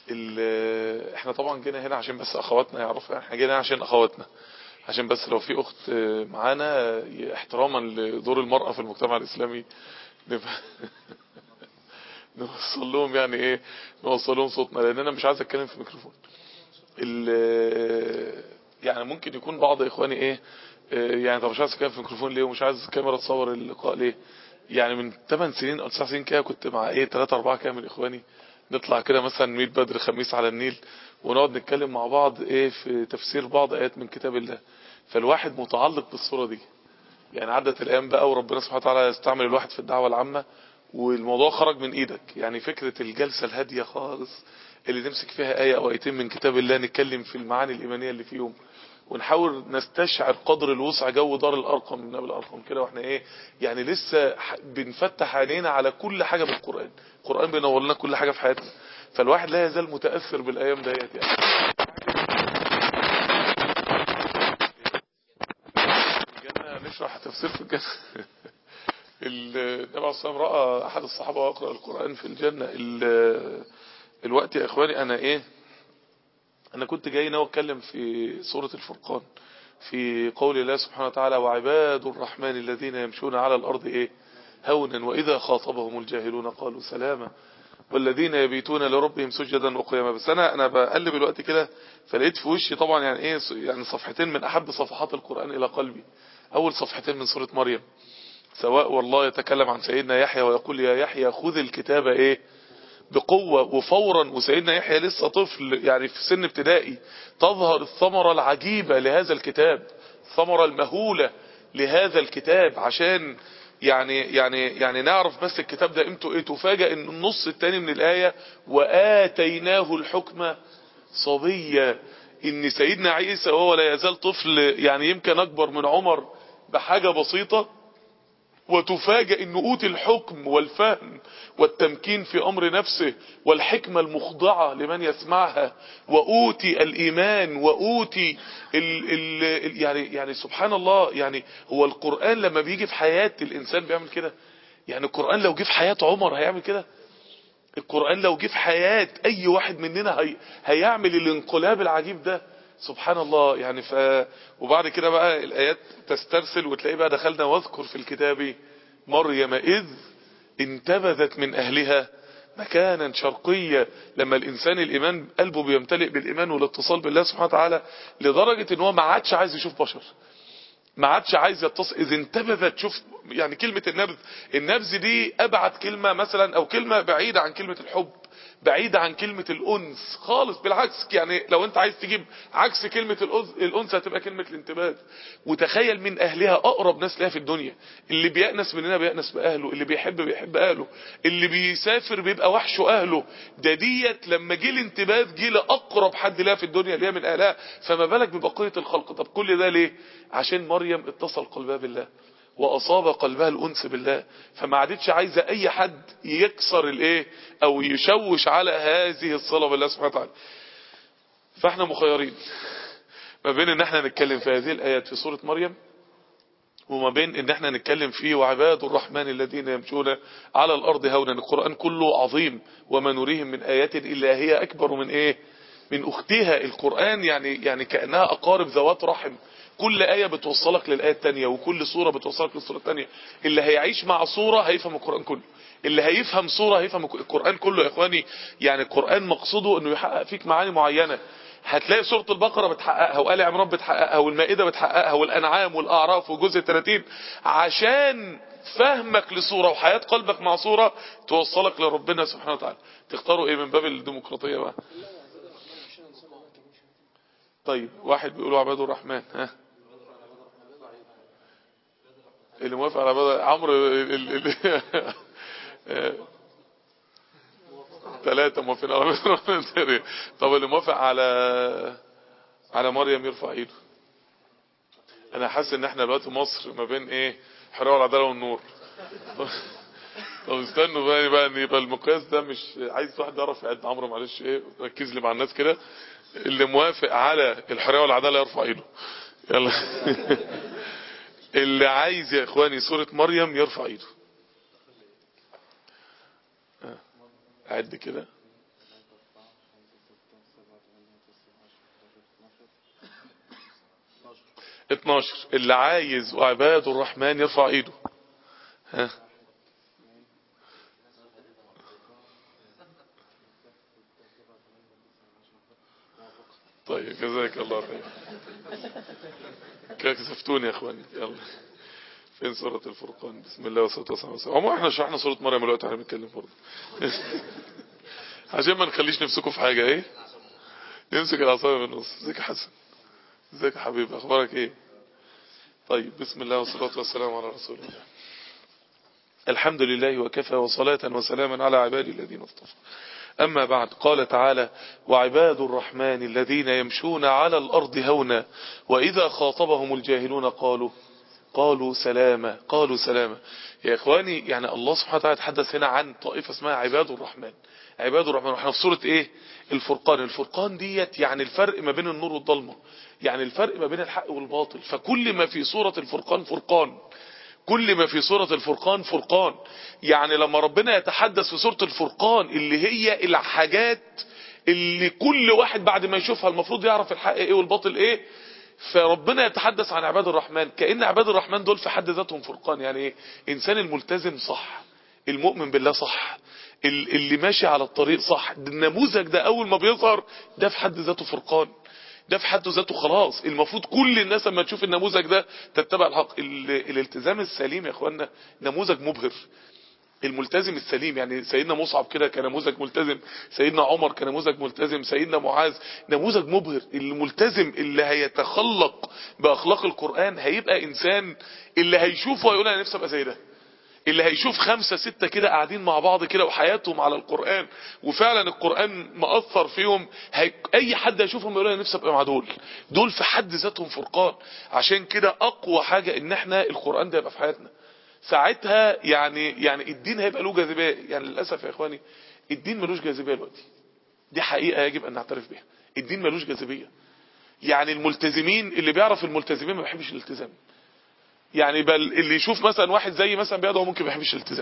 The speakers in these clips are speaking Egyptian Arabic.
ال- احنا طبعا جينا هنا عشان بس اخواتنا يعرفوا احنا جينا هنا عشان اخواتنا عشان بس لو في اخت معانا احتراما لدور المرأة في المجتمع الاسلامي نبقى نوصل لهم يعني ايه نوصل لهم صوتنا لان انا مش عايز اتكلم في ميكروفون ال- يعني ممكن يكون بعض اخواني ايه آه، يعني طب مش عايز اتكلم في ميكروفون ليه ومش عايز الكاميرا تصور اللقاء ليه يعني من 8 سنين او 9 سنين كده كنت مع ايه 3 4 كده من اخواني نطلع كده مثلا ميت بدر خميس على النيل ونقعد نتكلم مع بعض ايه في تفسير بعض ايات من كتاب الله فالواحد متعلق بالصورة دي يعني عدت الايام بقى وربنا سبحانه وتعالى يستعمل الواحد في الدعوة العامة والموضوع خرج من ايدك يعني فكرة الجلسة الهادية خالص اللي نمسك فيها آية او آيتين من كتاب الله نتكلم في المعاني الإيمانية اللي فيهم ونحاول نستشعر قدر الوسع جو دار الأرقم من الأرقم كده واحنا ايه يعني لسه ح- بنفتح عينينا على كل حاجة بالقرآن القرآن بينور لنا كل حاجة في حياتنا فالواحد لا يزال متأثر بالأيام ديت يعني الجنة نشرح تفسير في الجنة النبي عليه الصلاة والسلام رأى أحد الصحابة يقرأ القرآن في الجنة ال- الوقت يا إخواني أنا إيه أنا كنت جاي ناوي أتكلم في سورة الفرقان في قول الله سبحانه وتعالى وعباد الرحمن الذين يمشون على الأرض إيه هونا وإذا خاطبهم الجاهلون قالوا سلاما والذين يبيتون لربهم سجدا وقياما بس انا انا بقلب الوقت كده فلقيت في وشي طبعا يعني ايه يعني صفحتين من احب صفحات القرآن الى قلبي اول صفحتين من سورة مريم سواء والله يتكلم عن سيدنا يحيى ويقول يا يحيى خذ الكتاب ايه بقوة وفورا وسيدنا يحيى لسه طفل يعني في سن ابتدائي تظهر الثمرة العجيبة لهذا الكتاب الثمرة المهولة لهذا الكتاب عشان يعني يعني يعني نعرف بس الكتاب ده قيمته ايه تفاجئ ان النص التاني من الآية وآتيناه الحكمة صبيا ان سيدنا عيسى وهو لا يزال طفل يعني يمكن اكبر من عمر بحاجة بسيطة وتفاجأ أنه أوتي الحكم والفهم والتمكين في أمر نفسه والحكمة المخضعة لمن يسمعها وأوتي الإيمان وأوتي ال ال ال يعني يعني سبحان الله يعني هو القرآن لما بيجي في حياة الإنسان بيعمل كده يعني القرآن لو جه في حياة عمر هيعمل كده القرآن لو جه في حياة أي واحد مننا هي هيعمل الانقلاب العجيب ده سبحان الله يعني ف وبعد كده بقى الآيات تسترسل وتلاقي بقى دخلنا واذكر في الكتاب مريم إذ انتبذت من أهلها مكانا شرقيا لما الإنسان الإيمان قلبه بيمتلئ بالإيمان والاتصال بالله سبحانه وتعالى لدرجة ان هو ما عادش عايز يشوف بشر ما عادش عايز يتصل اذا انتبذت شوف يعني كلمة النبذ النبذ دي ابعد كلمة مثلا او كلمة بعيدة عن كلمة الحب بعيدة عن كلمة الأنس خالص بالعكس يعني لو انت عايز تجيب عكس كلمة الأنس, الأنس هتبقى كلمة الانتباه وتخيل من أهلها أقرب ناس لها في الدنيا اللي بيأنس مننا بيأنس بأهله اللي بيحب بيحب أهله اللي بيسافر بيبقى وحشه أهله ده ديت لما جه الانتباه جه لأقرب حد لها في الدنيا اللي هي من أهلها فما بالك ببقية الخلق طب كل ده ليه عشان مريم اتصل قلبها بالله واصاب قلبها الانس بالله فما عادتش عايزه اي حد يكسر الايه او يشوش على هذه الصله بالله سبحانه وتعالى فاحنا مخيرين ما بين ان احنا نتكلم في هذه الايات في سوره مريم وما بين ان احنا نتكلم فيه وعباد الرحمن الذين يمشون على الارض هونا القران كله عظيم وما نريهم من ايات الا هي اكبر من ايه من اختها القران يعني يعني كانها اقارب ذوات رحم كل آية بتوصلك للآية التانية وكل سورة بتوصلك للسورة التانية اللي هيعيش مع سورة هيفهم القرآن كله اللي هيفهم سورة هيفهم القرآن كله يا إخواني يعني القرآن مقصوده أنه يحقق فيك معاني معينة هتلاقي سورة البقرة بتحققها وآل عمران بتحققها والمائدة بتحققها والأنعام والأعراف وجزء 30 عشان فهمك لسورة وحياة قلبك مع سورة توصلك لربنا سبحانه وتعالى تختاروا ايه من باب الديمقراطية بقى طيب واحد بيقولوا عباد الرحمن ها اللي موافق على عباد عمرو ثلاثة موافقين على عباد الرحمن طب اللي موافق على على مريم يرفع ايده انا حاسس ان احنا دلوقتي مصر ما بين ايه الحريه والعداله والنور طب استنوا بقى بقى ان يبقى المقياس ده مش عايز واحد يعرف يعد عمرو معلش ايه ركز لي مع الناس كده اللي موافق على الحريه والعداله يرفع ايده يلا اللي عايز يا اخواني سوره مريم يرفع ايده عد كده 12 اللي عايز وعباد الرحمن يرفع ايده ها طيب جزاك الله خير كسفتوني يا اخواني يلا فين سورة الفرقان بسم الله والصلاة والسلام على عمو احنا شرحنا سورة مريم دلوقتي احنا بنتكلم برضه عشان ما نخليش نفسكم في حاجة ايه نمسك العصاية من النص ازيك يا حسن ازيك يا حبيبي اخبارك ايه طيب بسم الله والصلاة والسلام على رسول الله الحمد لله وكفى وصلاة وسلاما على عبادي الذين اصطفى أما بعد قال تعالى وعباد الرحمن الذين يمشون على الأرض هونا وإذا خاطبهم الجاهلون قالوا قالوا سلاما قالوا سلاما يا إخواني يعني الله سبحانه وتعالى تحدث هنا عن طائفة اسمها عباد الرحمن عباد الرحمن واحنا في سورة ايه الفرقان الفرقان ديت يعني الفرق ما بين النور والظلمة يعني الفرق ما بين الحق والباطل فكل ما في سورة الفرقان فرقان كل ما في سورة الفرقان فرقان يعني لما ربنا يتحدث في سورة الفرقان اللي هي الحاجات اللي كل واحد بعد ما يشوفها المفروض يعرف الحق ايه والباطل ايه فربنا يتحدث عن عباد الرحمن كأن عباد الرحمن دول في حد ذاتهم فرقان يعني ايه انسان الملتزم صح المؤمن بالله صح اللي ماشي على الطريق صح النموذج ده اول ما بيظهر ده في حد ذاته فرقان ده في حد ذاته خلاص المفروض كل الناس لما تشوف النموذج ده تتبع الحق الالتزام السليم يا اخوانا نموذج مبهر الملتزم السليم يعني سيدنا مصعب كده كنموذج ملتزم سيدنا عمر كنموذج ملتزم سيدنا معاذ نموذج مبهر الملتزم اللي هيتخلق باخلاق القرآن هيبقى انسان اللي هيشوفه هيقول انا نفسي ابقى زي ده اللي هيشوف خمسة ستة كده قاعدين مع بعض كده وحياتهم على القرآن وفعلا القرآن مأثر فيهم هي... اي حد هيشوفهم يقول انا نفسي ابقى مع دول دول في حد ذاتهم فرقان عشان كده اقوى حاجة ان احنا القرآن ده يبقى في حياتنا ساعتها يعني يعني الدين هيبقى له جاذبيه يعني للاسف يا اخواني الدين ملوش جاذبيه دلوقتي دي حقيقه يجب ان نعترف بها الدين ملوش جاذبيه يعني الملتزمين اللي بيعرف الملتزمين ما بيحبش الالتزام يعني بل اللي يشوف مثلا واحد زي مثلا بيدعو ممكن ما يحبش الالتزام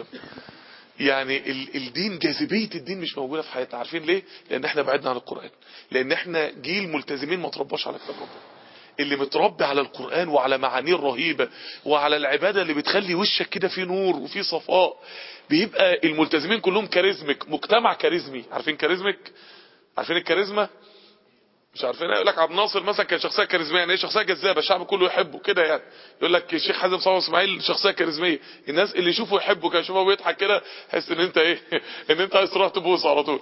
يعني ال الدين جاذبيه الدين مش موجوده في حياتنا عارفين ليه لان احنا بعدنا عن القران لان احنا جيل ملتزمين ما ترباش على كتاب ربنا اللي متربي على القرآن وعلى معانيه الرهيبة وعلى العبادة اللي بتخلي وشك كده فيه نور وفيه صفاء بيبقى الملتزمين كلهم كاريزمك مجتمع كاريزمي عارفين كاريزمك عارفين الكاريزما مش عارفين يقول لك عبد الناصر مثلا كان شخصيه كاريزميه يعني ايه شخصيه جذابه الشعب كله يحبه كده يعني يقول لك الشيخ حازم صلاح اسماعيل شخصيه كاريزميه الناس اللي يشوفوا يحبوا كده يشوفه بيضحك كده تحس ان انت ايه ان انت عايز تروح تبوس على طول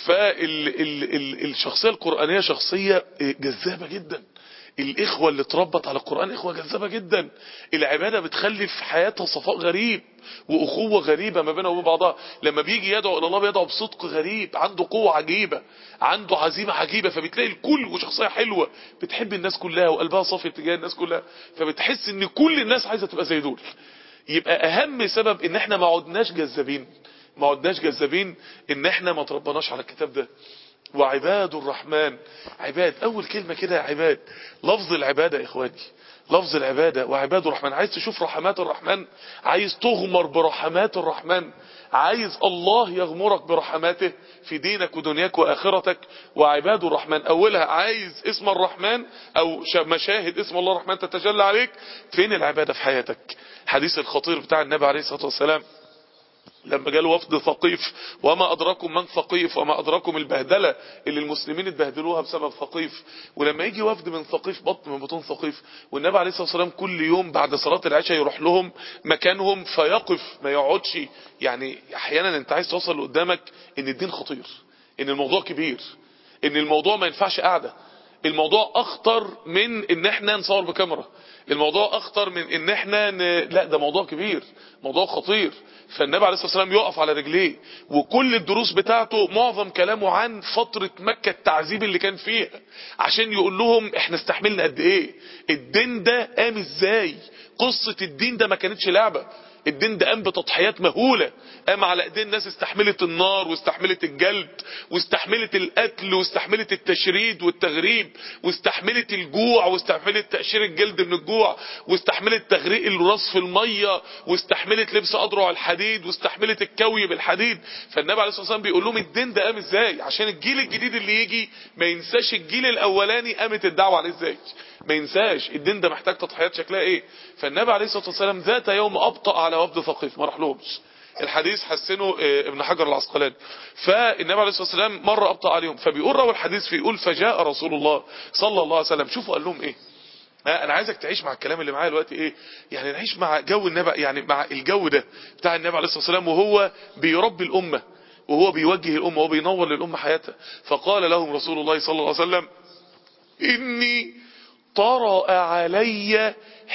فالشخصيه القرانيه شخصيه جذابه جدا الإخوة اللي اتربت على القرآن إخوة جذابة جدا العبادة بتخلي في حياتها صفاء غريب وأخوة غريبة ما بينها وبين بعضها لما بيجي يدعو إلى الله بيدعو بصدق غريب عنده قوة عجيبة عنده عزيمة عجيبة فبتلاقي الكل وشخصية حلوة بتحب الناس كلها وقلبها صافي تجاه الناس كلها فبتحس ان كل الناس عايزة تبقى زي دول يبقى أهم سبب ان احنا ما عدناش جذابين ما عدناش جذابين ان احنا ما تربناش على الكتاب ده وعباد الرحمن عباد اول كلمة كده عباد لفظ العبادة يا اخواني لفظ العبادة وعباد الرحمن عايز تشوف رحمات الرحمن عايز تغمر برحمات الرحمن عايز الله يغمرك برحماته في دينك ودنياك واخرتك وعباد الرحمن اولها عايز اسم الرحمن او مشاهد اسم الله الرحمن تتجلى عليك فين العبادة في حياتك حديث الخطير بتاع النبي عليه الصلاة والسلام لما جاله وفد ثقيف وما أدراكم من ثقيف وما أدراكم البهدلة اللي المسلمين اتبهدلوها بسبب ثقيف ولما يجي وفد من ثقيف بطن من بطون ثقيف والنبي عليه الصلاة والسلام كل يوم بعد صلاة العشاء يروح لهم مكانهم فيقف ما يقعدش يعني أحيانا أنت عايز توصل لقدامك إن الدين خطير إن الموضوع كبير إن الموضوع ما ينفعش قاعدة الموضوع أخطر من إن احنا نصور بكاميرا الموضوع أخطر من إن احنا ن... لا ده موضوع كبير موضوع خطير فالنبي عليه الصلاة والسلام يقف على رجليه وكل الدروس بتاعته معظم كلامه عن فترة مكة التعذيب اللي كان فيها عشان يقول لهم احنا استحملنا قد ايه الدين ده قام ازاي قصة الدين ده ما كانتش لعبة الدين ده قام بتضحيات مهولة قام على ايدين ناس استحملت النار واستحملت الجلد واستحملت القتل واستحملت التشريد والتغريب واستحملت الجوع واستحملت تقشير الجلد من الجوع واستحملت تغريق الراس في المية واستحملت لبس اضرع الحديد واستحملت الكوي بالحديد فالنبي عليه الصلاة والسلام بيقول لهم الدين ده قام ازاي عشان الجيل الجديد اللي يجي ما ينساش الجيل الاولاني قامت الدعوة عليه ازاي ما ينساش الدين ده محتاج تضحيات شكلها ايه فالنبي عليه الصلاة والسلام ذات يوم ابطأ على وفد ثقيف ما راحلهمش الحديث حسنه ابن حجر العسقلاني فالنبي عليه الصلاة والسلام مرة ابطأ عليهم فبيقول روى الحديث فيقول فجاء رسول الله صلى الله عليه وسلم شوفوا قال لهم ايه انا عايزك تعيش مع الكلام اللي معايا دلوقتي ايه يعني نعيش مع جو النبي يعني مع الجو ده بتاع النبي عليه الصلاة والسلام وهو بيربي الامة وهو بيوجه الامة وهو بينور للامة حياتها فقال لهم رسول الله صلى الله عليه وسلم اني طرأ علي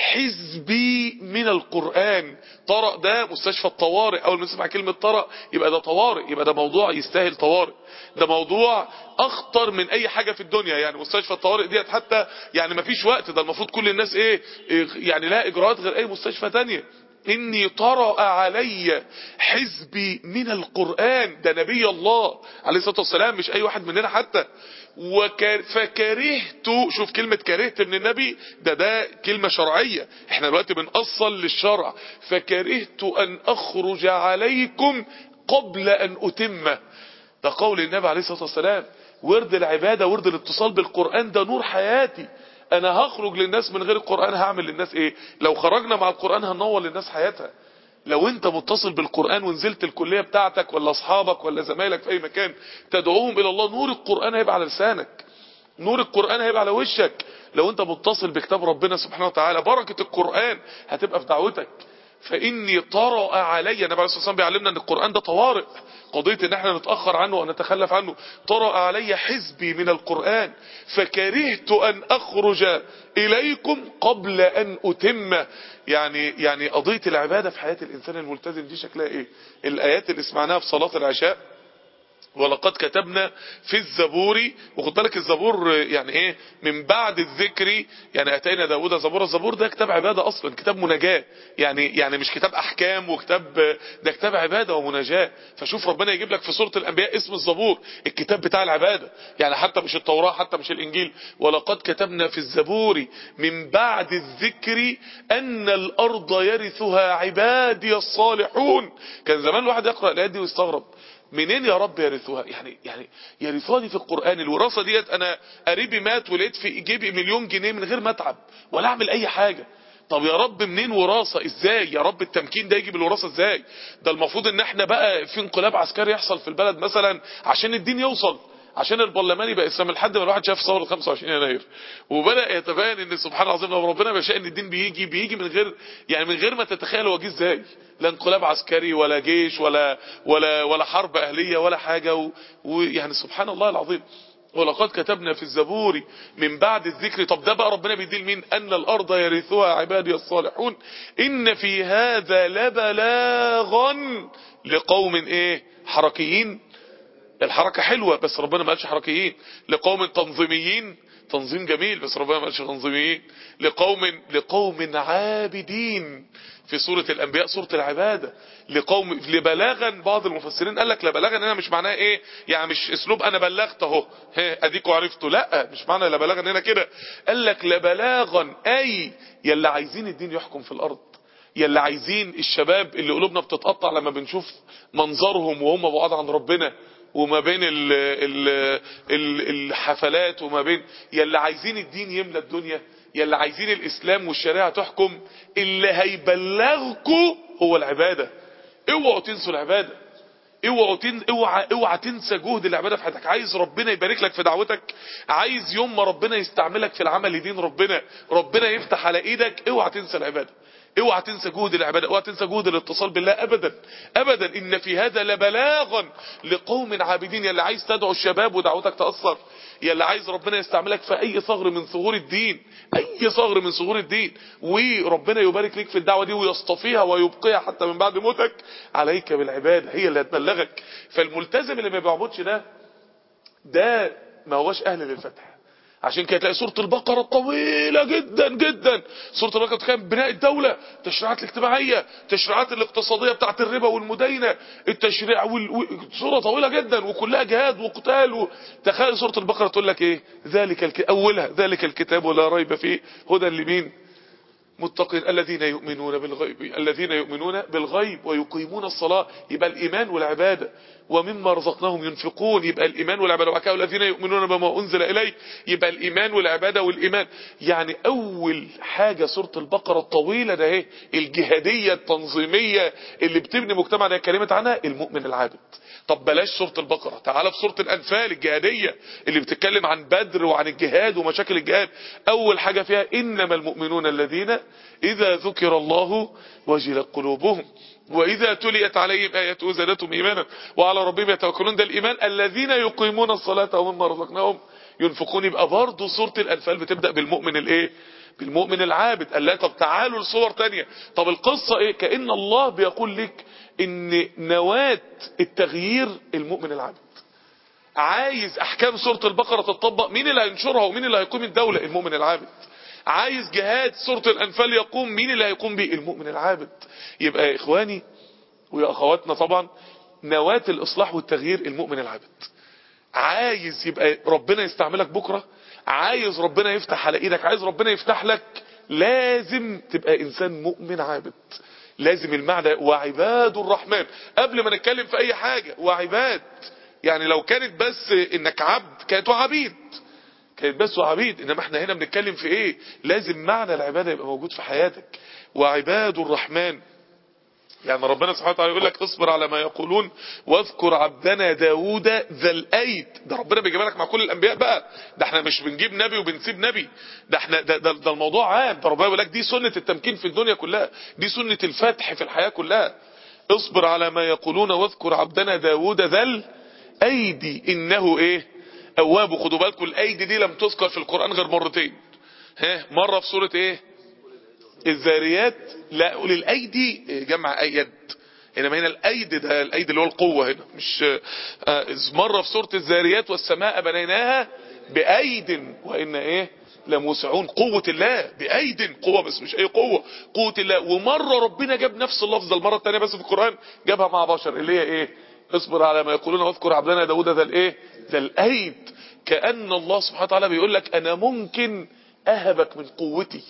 حزبي من القرآن طرأ ده مستشفى الطوارئ اول ما نسمع كلمة طرأ يبقى ده طوارئ يبقى ده موضوع يستاهل طوارئ ده موضوع اخطر من اي حاجة في الدنيا يعني مستشفى الطوارئ ديت حتى يعني ما فيش وقت ده المفروض كل الناس ايه يعني لا اجراءات غير اي مستشفى تانية اني طرأ علي حزبي من القرآن ده نبي الله عليه الصلاة والسلام مش اي واحد مننا حتى وكر فكرهت شوف كلمة كرهت من النبي ده ده كلمة شرعية احنا دلوقتي بنأصل للشرع فكرهت ان اخرج عليكم قبل ان اتمه ده قول النبي عليه الصلاة والسلام ورد العبادة ورد الاتصال بالقرآن ده نور حياتي انا هخرج للناس من غير القرآن هعمل للناس ايه لو خرجنا مع القرآن هننور للناس حياتها لو انت متصل بالقرآن ونزلت الكلية بتاعتك ولا اصحابك ولا زمايلك في اي مكان تدعوهم الى الله نور القرآن هيبقى على لسانك نور القرآن هيبقى على وشك لو انت متصل بكتاب ربنا سبحانه وتعالى بركة القرآن هتبقى في دعوتك فاني طرأ علي النبي عليه الصلاه والسلام بيعلمنا ان القران ده طوارئ قضيه ان احنا نتاخر عنه ونتخلف عنه طرأ علي حزبي من القران فكرهت ان اخرج اليكم قبل ان اتم يعني يعني قضيه العباده في حياه الانسان الملتزم دي شكلها ايه الايات اللي سمعناها في صلاه العشاء ولقد كتبنا في الزبور وخد بالك الزبور يعني ايه من بعد الذكر يعني اتينا داوود زبور الزبور ده كتاب عبادة اصلا كتاب مناجاة يعني يعني مش كتاب احكام وكتاب ده كتاب عبادة ومناجاة فشوف ربنا يجيب لك في سورة الانبياء اسم الزبور الكتاب بتاع العبادة يعني حتى مش التوراة حتى مش الانجيل ولقد كتبنا في الزبور من بعد الذكر ان الارض يرثها عبادي الصالحون كان زمان الواحد يقرأ الايات دي ويستغرب منين يا رب يرثوها يعني يعني يرثوها دي في القرآن الوراثة ديت انا قريبي مات ولقيت في جيبي مليون جنيه من غير ما اتعب ولا اعمل اي حاجة طب يا رب منين وراثة ازاي يا رب التمكين ده يجي بالوراثة ازاي ده المفروض ان احنا بقى في انقلاب عسكري يحصل في البلد مثلا عشان الدين يوصل عشان البرلمان يبقى اسلام لحد ما الواحد شاف ثوره 25 يناير وبدا يتبين ان سبحان الله العظيم لو ربنا بيشاء ان الدين بيجي بيجي من غير يعني من غير ما تتخيل هو جه ازاي لا انقلاب عسكري ولا جيش ولا ولا ولا حرب اهليه ولا حاجه ويعني سبحان الله العظيم ولقد كتبنا في الزبور من بعد الذكر طب ده بقى ربنا بيدي لمين ان الارض يرثها عبادي الصالحون ان في هذا لبلاغا لقوم ايه حركيين الحركة حلوة بس ربنا ما قالش حركيين لقوم تنظيميين تنظيم جميل بس ربنا ما قالش تنظيميين لقوم لقوم عابدين في سورة الانبياء سورة العبادة لقوم لبلاغا بعض المفسرين قال لك لبلاغا هنا مش معناه ايه يعني مش اسلوب انا بلغت اهو اديكوا عرفتوا لا مش معنى لبلاغا هنا كده قال لك لبلاغا اي يلا عايزين الدين يحكم في الارض يلا عايزين الشباب اللي قلوبنا بتتقطع لما بنشوف منظرهم وهم بعاد عن ربنا وما بين ال ال ال الحفلات وما بين يلي عايزين الدين يملى الدنيا يلي عايزين الاسلام والشريعة تحكم اللي هيبلغكوا هو العبادة اوعوا تنسوا العبادة اوعوا تن... اوعى اوعى تنسى جهد العباده في حياتك عايز ربنا يبارك لك في دعوتك عايز يوم ما ربنا يستعملك في العمل لدين ربنا ربنا يفتح على ايدك اوعى تنسى العباده اوعى تنسى جهد العباده اوعى تنسى جهد الاتصال بالله ابدا ابدا ان في هذا لبلاغا لقوم عابدين يلي عايز تدعو الشباب ودعوتك تاثر يلي عايز ربنا يستعملك في اي ثغر من ثغور الدين اي ثغر من ثغور الدين وربنا يبارك لك في الدعوه دي ويصطفيها ويبقيها حتى من بعد موتك عليك بالعباده هي اللي هتبلغك فالملتزم اللي ما بيعبدش ده ده ما هوش اهل للفتح عشان كده تلاقي سورة البقرة طويلة جدا جدا سورة البقرة بتتكلم بناء الدولة التشريعات الاجتماعية التشريعات الاقتصادية بتاعت الربا والمداينة التشريع وال... و... سورة طويلة جدا وكلها جهاد وقتال و... تخيل سورة البقرة تقول لك ايه ذلك الك... اولها ذلك الكتاب ولا ريب فيه هدى لمين متقين الذين يؤمنون بالغيب الذين يؤمنون بالغيب ويقيمون الصلاة يبقى الإيمان والعبادة ومما رزقناهم ينفقون يبقى الإيمان والعبادة وكاو الذين يؤمنون بما أنزل إليه يبقى الإيمان والعبادة والإيمان يعني أول حاجة سورة البقرة الطويلة ده اهي الجهادية التنظيمية اللي بتبني مجتمع ده كلمة عنها المؤمن العابد طب بلاش سورة البقرة تعال في سورة الأنفال الجهادية اللي بتتكلم عن بدر وعن الجهاد ومشاكل الجهاد أول حاجة فيها إنما المؤمنون الذين إذا ذكر الله وجلت قلوبهم وإذا تليت عليهم آياته زادتهم إيمانا وعلى ربهم يتوكلون ده الإيمان الذين يقيمون الصلاة ومما رزقناهم ينفقون يبقى برضه سورة الأنفال بتبدأ بالمؤمن الإيه بالمؤمن العابد قال لا طب تعالوا لصور تانية طب القصة إيه كأن الله بيقول لك ان نواة التغيير المؤمن العابد عايز احكام سورة البقرة تطبق مين اللي هينشرها ومين اللي هيقوم الدولة المؤمن العابد عايز جهاد سورة الانفال يقوم مين اللي هيقوم به المؤمن العابد يبقى يا اخواني ويا اخواتنا طبعا نواة الاصلاح والتغيير المؤمن العابد عايز يبقى ربنا يستعملك بكرة عايز ربنا يفتح على ايدك عايز ربنا يفتح لك لازم تبقى انسان مؤمن عابد لازم المعنى وعباد الرحمن قبل ما نتكلم في اي حاجة وعباد يعني لو كانت بس انك عبد كانت وعبيد كانت بس وعبيد انما احنا هنا بنتكلم في ايه لازم معنى العبادة يبقى موجود في حياتك وعباد الرحمن يعني ربنا سبحانه وتعالى يقول لك اصبر على ما يقولون واذكر عبدنا داوود ذا الايد ده ربنا بيجيب لك مع كل الانبياء بقى ده احنا مش بنجيب نبي وبنسيب نبي ده احنا ده, ده, ده الموضوع عام ده ربنا بيقول لك دي سنة التمكين في الدنيا كلها دي سنة الفتح في الحياة كلها اصبر على ما يقولون واذكر عبدنا داوود ذا الايدي انه ايه اواب خدوا بالكم الايدي دي لم تذكر في القرآن غير مرتين ها مرة في سورة ايه الذاريات لا أولي الأيدي جمع أيد إنما هنا الأيد ده الأيد اللي هو القوة هنا مش آه مرة في سورة الذاريات والسماء بنيناها بأيد وإن إيه لموسعون قوة الله بأيد قوة بس مش أي قوة قوة الله ومرة ربنا جاب نفس اللفظ المرة الثانية بس في القرآن جابها مع بشر اللي هي إيه اصبر على ما يقولون واذكر عبدنا داود ذا الإيه ذا الأيد كأن الله سبحانه وتعالى بيقول لك أنا ممكن أهبك من قوتي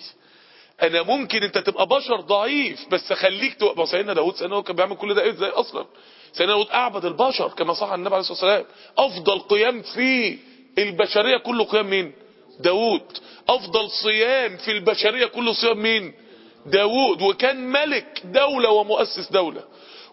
انا ممكن انت تبقى بشر ضعيف بس خليك تبقى سيدنا داود سيدنا داود كان بيعمل كل ده ازاي اصلا سيدنا داود اعبد البشر كما صح النبي عليه الصلاه والسلام افضل قيام في البشريه كله قيام مين داود افضل صيام في البشريه كله صيام مين داود وكان ملك دولة ومؤسس دولة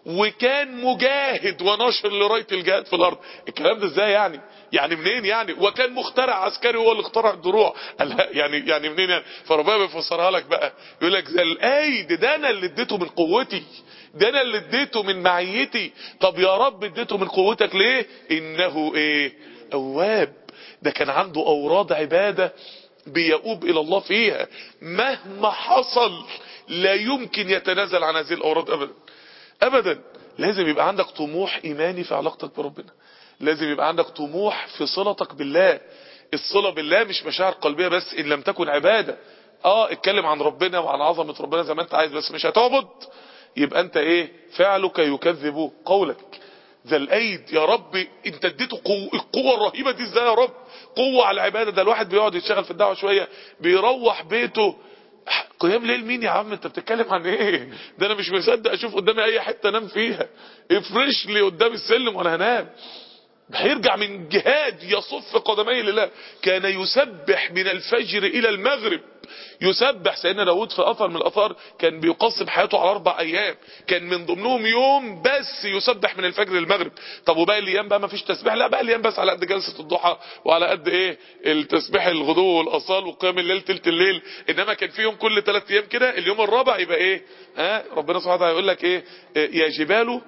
وكان مجاهد وناشر لراية الجهاد في الارض الكلام ده ازاي يعني يعني منين يعني وكان مخترع عسكري هو اللي اخترع الدروع يعني يعني منين يعني فربنا بيفسرها لك بقى يقول لك زي الايد ده انا اللي اديته من قوتي ده انا اللي اديته من معيتي طب يا رب اديته من قوتك ليه انه ايه اواب ده كان عنده اوراد عباده بيؤوب الى الله فيها مهما حصل لا يمكن يتنازل عن هذه الاوراد ابدا ابدا لازم يبقى عندك طموح ايماني في علاقتك بربنا لازم يبقى عندك طموح في صلتك بالله الصلة بالله مش مشاعر قلبية بس ان لم تكن عبادة اه اتكلم عن ربنا وعن عظمة ربنا زي ما انت عايز بس مش هتعبد يبقى انت ايه فعلك يكذب قولك ذا الايد يا رب انت اديته قوة القوة الرهيبة دي ازاي يا رب قوة على العبادة ده الواحد بيقعد يشتغل في الدعوة شوية بيروح بيته قيام ليل مين يا عم انت بتتكلم عن ايه ده انا مش مصدق اشوف قدامي اي حتة انام فيها افرش لي قدام السلم وانا هنام هيرجع من جهاد يصف قدميه لله كان يسبح من الفجر الى المغرب يسبح سيدنا داود في اثر من الاثار كان بيقسم حياته على اربع ايام كان من ضمنهم يوم بس يسبح من الفجر للمغرب طب وباقي الايام بقى ما فيش تسبيح لا باقي الايام بس على قد جلسه الضحى وعلى قد ايه التسبيح الغدو والاصال وقيام الليل تلت الليل انما كان في يوم كل ثلاث ايام كده اليوم الرابع يبقى ايه ها ربنا سبحانه وتعالى يقول لك ايه يا جبال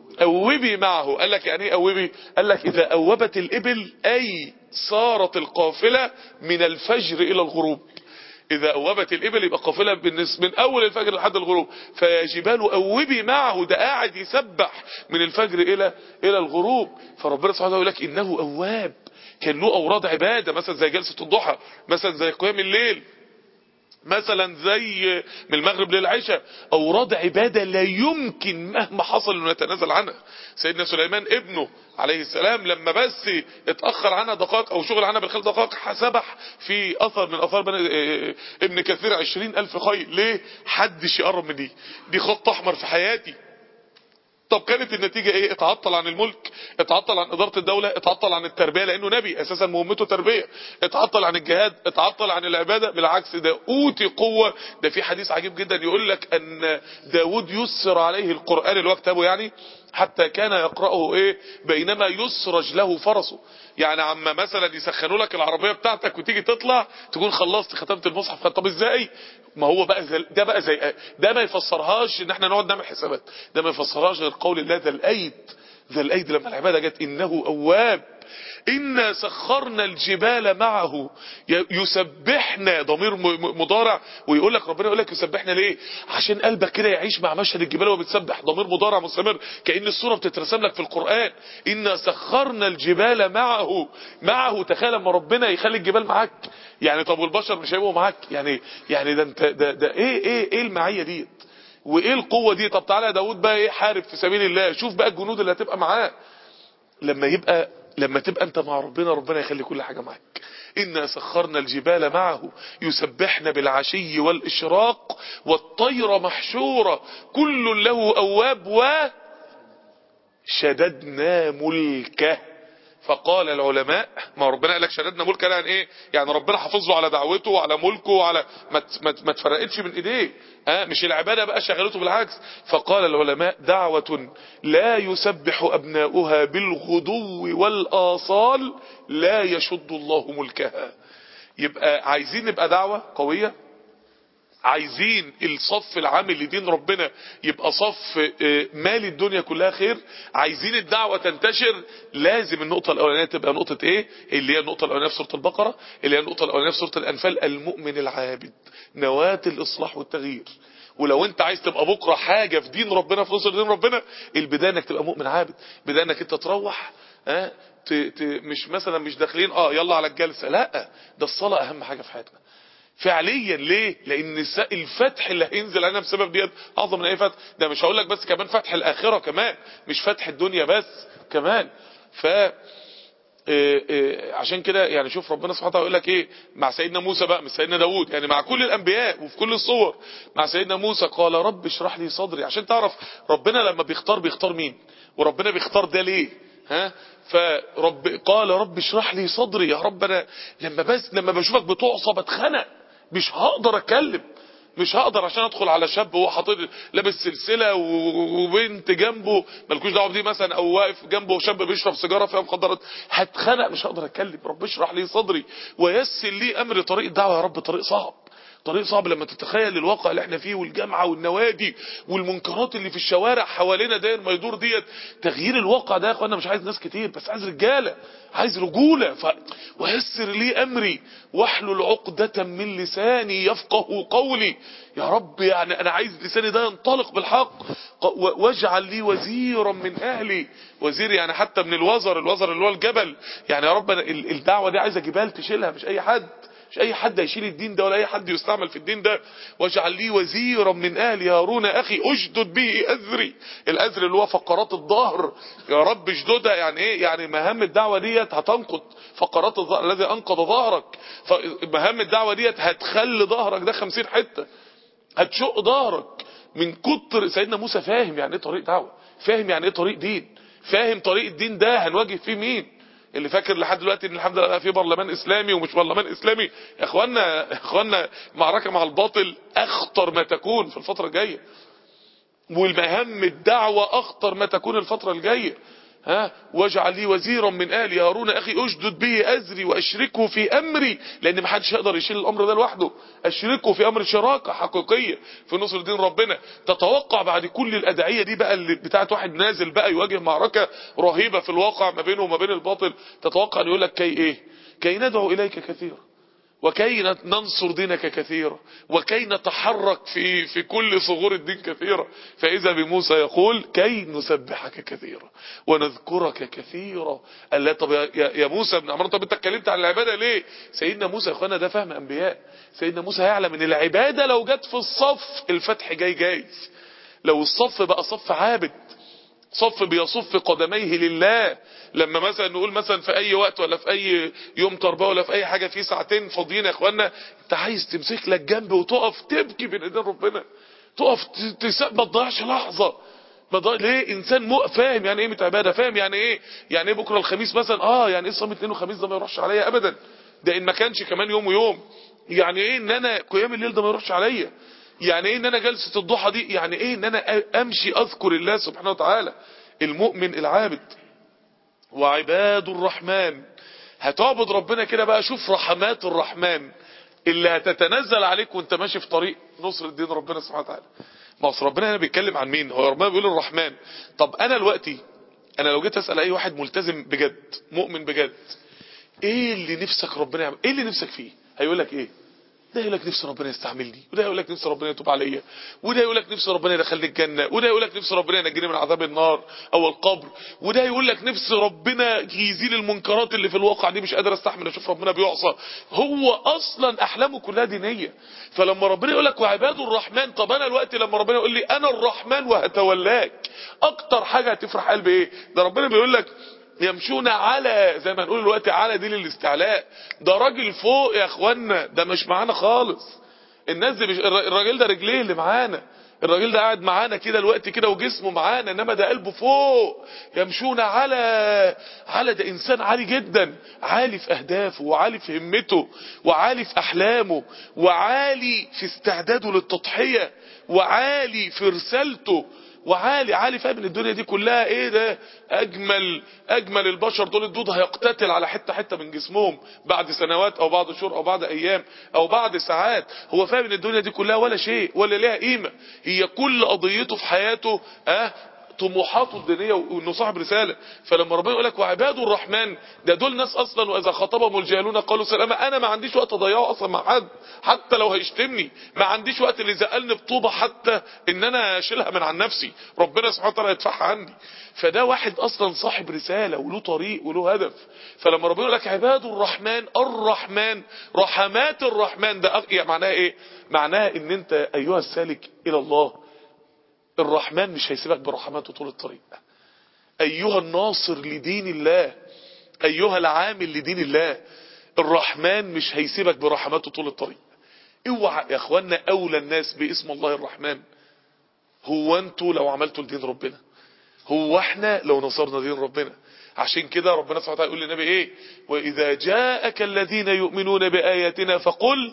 أوبي معه قال لك يعني ايه أوبي قال لك إذا أوبت الإبل أي صارت القافلة من الفجر إلى الغروب إذا أوبت الإبل يبقى قافلة بالنسبة من أول الفجر لحد الغروب فيا جبال أوبي معه ده قاعد يسبح من الفجر إلى إلى الغروب فربنا سبحانه وتعالى يقول لك إنه أواب كان له اوراد عباده مثلا زي جلسه الضحى مثلا زي قيام الليل مثلا زي من المغرب للعشاء اوراد عباده لا يمكن مهما حصل انه يتنازل عنها سيدنا سليمان ابنه عليه السلام لما بس اتاخر عنها دقائق او شغل عنها بالخيل دقائق سبح في اثر من اثار بني ابن كثير عشرين الف خيل ليه حدش يقرب من دي دي خط احمر في حياتي طب كانت النتيجة ايه اتعطل عن الملك اتعطل عن ادارة الدولة اتعطل عن التربية لانه نبي اساسا مهمته تربية اتعطل عن الجهاد اتعطل عن العبادة بالعكس ده اوتي قوة ده في حديث عجيب جدا يقول لك ان داود يسر عليه القرآن اللي هو كتابه يعني حتى كان يقرأه ايه بينما يسرج له فرسه يعني عما مثلا يسخنوا لك العربية بتاعتك وتيجي تطلع تكون خلصت ختمت المصحف طب ازاي ما هو بقى زي ده بقى زي ده ما يفسرهاش ان احنا نقعد نعمل حسابات ده ما يفسرهاش غير قول الله ذا الايد ذا الايد لما العبادة جت انه اواب إنا سخرنا الجبال معه يسبحنا ضمير مضارع ويقول لك ربنا يقول لك يسبحنا ليه عشان قلبك كده يعيش مع مشهد الجبال وبتسبح ضمير مضارع مستمر كأن الصورة بتترسم لك في القرآن إنا سخرنا الجبال معه معه تخيل لما ربنا يخلي الجبال معاك يعني طب والبشر مش هيبقوا معاك يعني يعني ده انت ده, ده ايه ايه ايه المعية ديت وايه القوة دي طب تعالى يا داود بقى ايه حارب في سبيل الله شوف بقى الجنود اللي هتبقى معاه لما يبقى لما تبقى انت مع ربنا ربنا يخلي كل حاجة معك إنا سخرنا الجبال معه يسبحن بالعشي والإشراق والطير محشورة كل له أواب وشددنا ملكه فقال العلماء ما ربنا قال لك شددنا ملكه يعني ايه يعني ربنا حافظ له على دعوته وعلى ملكه وعلى ما ما تفرقتش من ايديه ها مش العباده بقى شغلته بالعكس فقال العلماء دعوه لا يسبح ابناؤها بالغدو والاصال لا يشد الله ملكها يبقى عايزين نبقى دعوه قويه عايزين الصف العام لدين ربنا يبقى صف مال الدنيا كلها خير عايزين الدعوة تنتشر لازم النقطة الأولانية تبقى نقطة ايه اللي هي النقطة الأولانية في سورة البقرة اللي هي النقطة الأولانية في سورة الأنفال المؤمن العابد نواة الإصلاح والتغيير ولو انت عايز تبقى بكرة حاجة في دين ربنا في نصر دين ربنا البداية انك تبقى مؤمن عابد بداية انك انت تروح اه ت ت مش مثلا مش داخلين اه يلا على الجلسة لا ده الصلاة اهم حاجة في حياتنا فعليا ليه لان الفتح اللي هينزل علينا بسبب ديت اعظم من اي فتح ده مش هقول لك بس كمان فتح الاخره كمان مش فتح الدنيا بس كمان ف عشان كده يعني شوف ربنا سبحانه وتعالى يقول لك ايه مع سيدنا موسى بقى مش سيدنا داوود يعني مع كل الانبياء وفي كل الصور مع سيدنا موسى قال رب اشرح لي صدري عشان تعرف ربنا لما بيختار بيختار مين وربنا بيختار ده ليه ها فرب قال رب اشرح لي صدري يا رب انا لما بس لما بشوفك بتعصى بتخنق مش هقدر اتكلم مش هقدر عشان ادخل على شاب وهو حاطط لابس سلسله وبنت جنبه مالكوش دعوه بدي مثلا او واقف جنبه شاب بيشرب سيجاره فيها مخدرات هتخنق مش هقدر اتكلم رب اشرح لي صدري ويسر لي امر طريق الدعوه يا رب طريق صعب طريق صعب لما تتخيل الواقع اللي احنا فيه والجامعة والنوادي والمنكرات اللي في الشوارع حوالينا داير ما يدور ديت تغيير الواقع ده يا اخوانا مش عايز ناس كتير بس عايز رجالة عايز رجولة ف... ويسر لي امري واحلل عقدة من لساني يفقه قولي يا رب يعني انا عايز لساني ده ينطلق بالحق واجعل لي وزيرا من اهلي وزير يعني حتى من الوزر الوزر اللي هو الجبل يعني يا رب الدعوة دي عايزة جبال تشيلها مش اي حد مش اي حد يشيل الدين ده ولا اي حد يستعمل في الدين ده واجعل لي وزيرا من اهلي هارون اخي اشدد به ازري الازر اللي هو فقرات الظهر يا رب اشددها يعني ايه يعني مهام الدعوه ديت هتنقض فقرات الظهر الذي انقض ظهرك مهام الدعوه ديت هتخلي ظهرك ده 50 حته هتشق ظهرك من كتر سيدنا موسى فاهم يعني ايه طريق دعوه فاهم يعني ايه طريق دين فاهم طريق الدين ده هنواجه فيه مين اللي فاكر لحد دلوقتي ان الحمد لله في برلمان اسلامي ومش برلمان اسلامي يا اخوانا يا اخوانا معركه مع الباطل اخطر ما تكون في الفتره الجايه والمهام الدعوه اخطر ما تكون الفتره الجايه ها واجعل لي وزيرا من اهلي هارون اخي اشدد به ازري واشركه في امري لان ما حدش يقدر يشيل الامر ده لوحده اشركه في امر شراكه حقيقيه في نصر دين ربنا تتوقع بعد كل الادعيه دي بقى اللي بتاعت واحد نازل بقى يواجه معركه رهيبه في الواقع ما بينه وما بين الباطل تتوقع ان يقول لك كي ايه كي ندعو اليك كثيرا وكي ننصر دينك كثيرا وكي نتحرك في في كل ثغور الدين كثيرا فإذا بموسى يقول كي نسبحك كثيرا ونذكرك كثيرا قال لا طب يا, يا موسى بن عمران طب انت اتكلمت عن العبادة ليه سيدنا موسى يا اخوانا ده فهم انبياء سيدنا موسى يعلم ان العبادة لو جت في الصف الفتح جاي جايز لو الصف بقى صف عابد صف بيصف قدميه لله لما مثلا نقول مثلا في اي وقت ولا في اي يوم تربيه ولا في اي حاجه في ساعتين فاضيين يا اخوانا انت عايز تمسك لك جنب وتقف تبكي بين ايدين ربنا تقف تس... ما تضيعش لحظه ما ضيع ليه انسان مو فاهم يعني ايه متعباده فاهم يعني ايه يعني ايه بكره الخميس مثلا اه يعني ايه صوم اثنين وخميس ده ما يروحش عليا ابدا ده ان ما كانش كمان يوم ويوم يعني ايه ان انا قيام الليل ده ما يروحش عليا يعني ايه ان انا جلسة الضحى دي يعني ايه ان انا امشي اذكر الله سبحانه وتعالى المؤمن العابد وعباد الرحمن هتعبد ربنا كده بقى شوف رحمات الرحمن اللي هتتنزل عليك وانت ماشي في طريق نصر الدين ربنا سبحانه وتعالى ما اصل ربنا هنا بيتكلم عن مين هو ربنا بيقول الرحمن طب انا دلوقتي انا لو جيت اسال اي واحد ملتزم بجد مؤمن بجد ايه اللي نفسك ربنا يعمل ايه اللي نفسك فيه هيقول لك ايه ده يقول لك نفسي ربنا يستعملني وده يقول لك نفسي ربنا يتوب عليا وده يقول لك نفسي ربنا يدخلني الجنه وده يقول لك نفسي ربنا ينجيني من عذاب النار او القبر وده يقول لك نفسي ربنا يزيل المنكرات اللي في الواقع دي مش قادر استحمل اشوف ربنا بيعصى هو اصلا احلامه كلها دينيه فلما ربنا يقول لك وعباد الرحمن طب انا الوقت لما ربنا يقول لي انا الرحمن وهتولاك اكتر حاجه هتفرح قلبي ايه ده ربنا بيقول لك يمشون على زي ما نقول الوقت على دي للاستعلاء ده راجل فوق يا اخوانا ده مش معانا خالص الناس دي مش الراجل ده رجليه اللي معانا الراجل ده قاعد معانا كده الوقت كده وجسمه معانا انما ده قلبه فوق يمشون على على ده انسان عالي جدا عالي في اهدافه وعالي في همته وعالي في احلامه وعالي في استعداده للتضحية وعالي في رسالته وعالي عالي فاهم ان الدنيا دي كلها ايه ده اجمل اجمل البشر دول الدود هيقتتل على حته حته من جسمهم بعد سنوات او بعد شهور او بعد ايام او بعد ساعات هو فاهم ان الدنيا دي كلها ولا شيء ولا ليها قيمه هي كل قضيته في حياته اه طموحاته الدينيه وانه صاحب رساله فلما ربنا يقول لك وعباد الرحمن ده دول ناس اصلا واذا خاطبهم الجاهلون قالوا سلاما انا ما عنديش وقت اضيعه اصلا مع حد حتى لو هيشتمني ما عنديش وقت اللي زقلني بطوبه حتى ان انا اشيلها من عن نفسي ربنا سبحانه وتعالى يدفعها عني فده واحد اصلا صاحب رساله وله طريق وله هدف فلما ربنا يقول لك عباد الرحمن الرحمن رحمات الرحمن ده يعني معناها ايه معناها ان انت ايها السالك الى الله الرحمن مش هيسيبك برحماته طول الطريق ايها الناصر لدين الله ايها العامل لدين الله الرحمن مش هيسيبك برحماته طول الطريق اوعى يا اخوانا اولى الناس باسم الله الرحمن هو انتوا لو عملتوا لدين ربنا هو احنا لو نصرنا دين ربنا عشان كده ربنا سبحانه وتعالى يقول للنبي ايه واذا جاءك الذين يؤمنون باياتنا فقل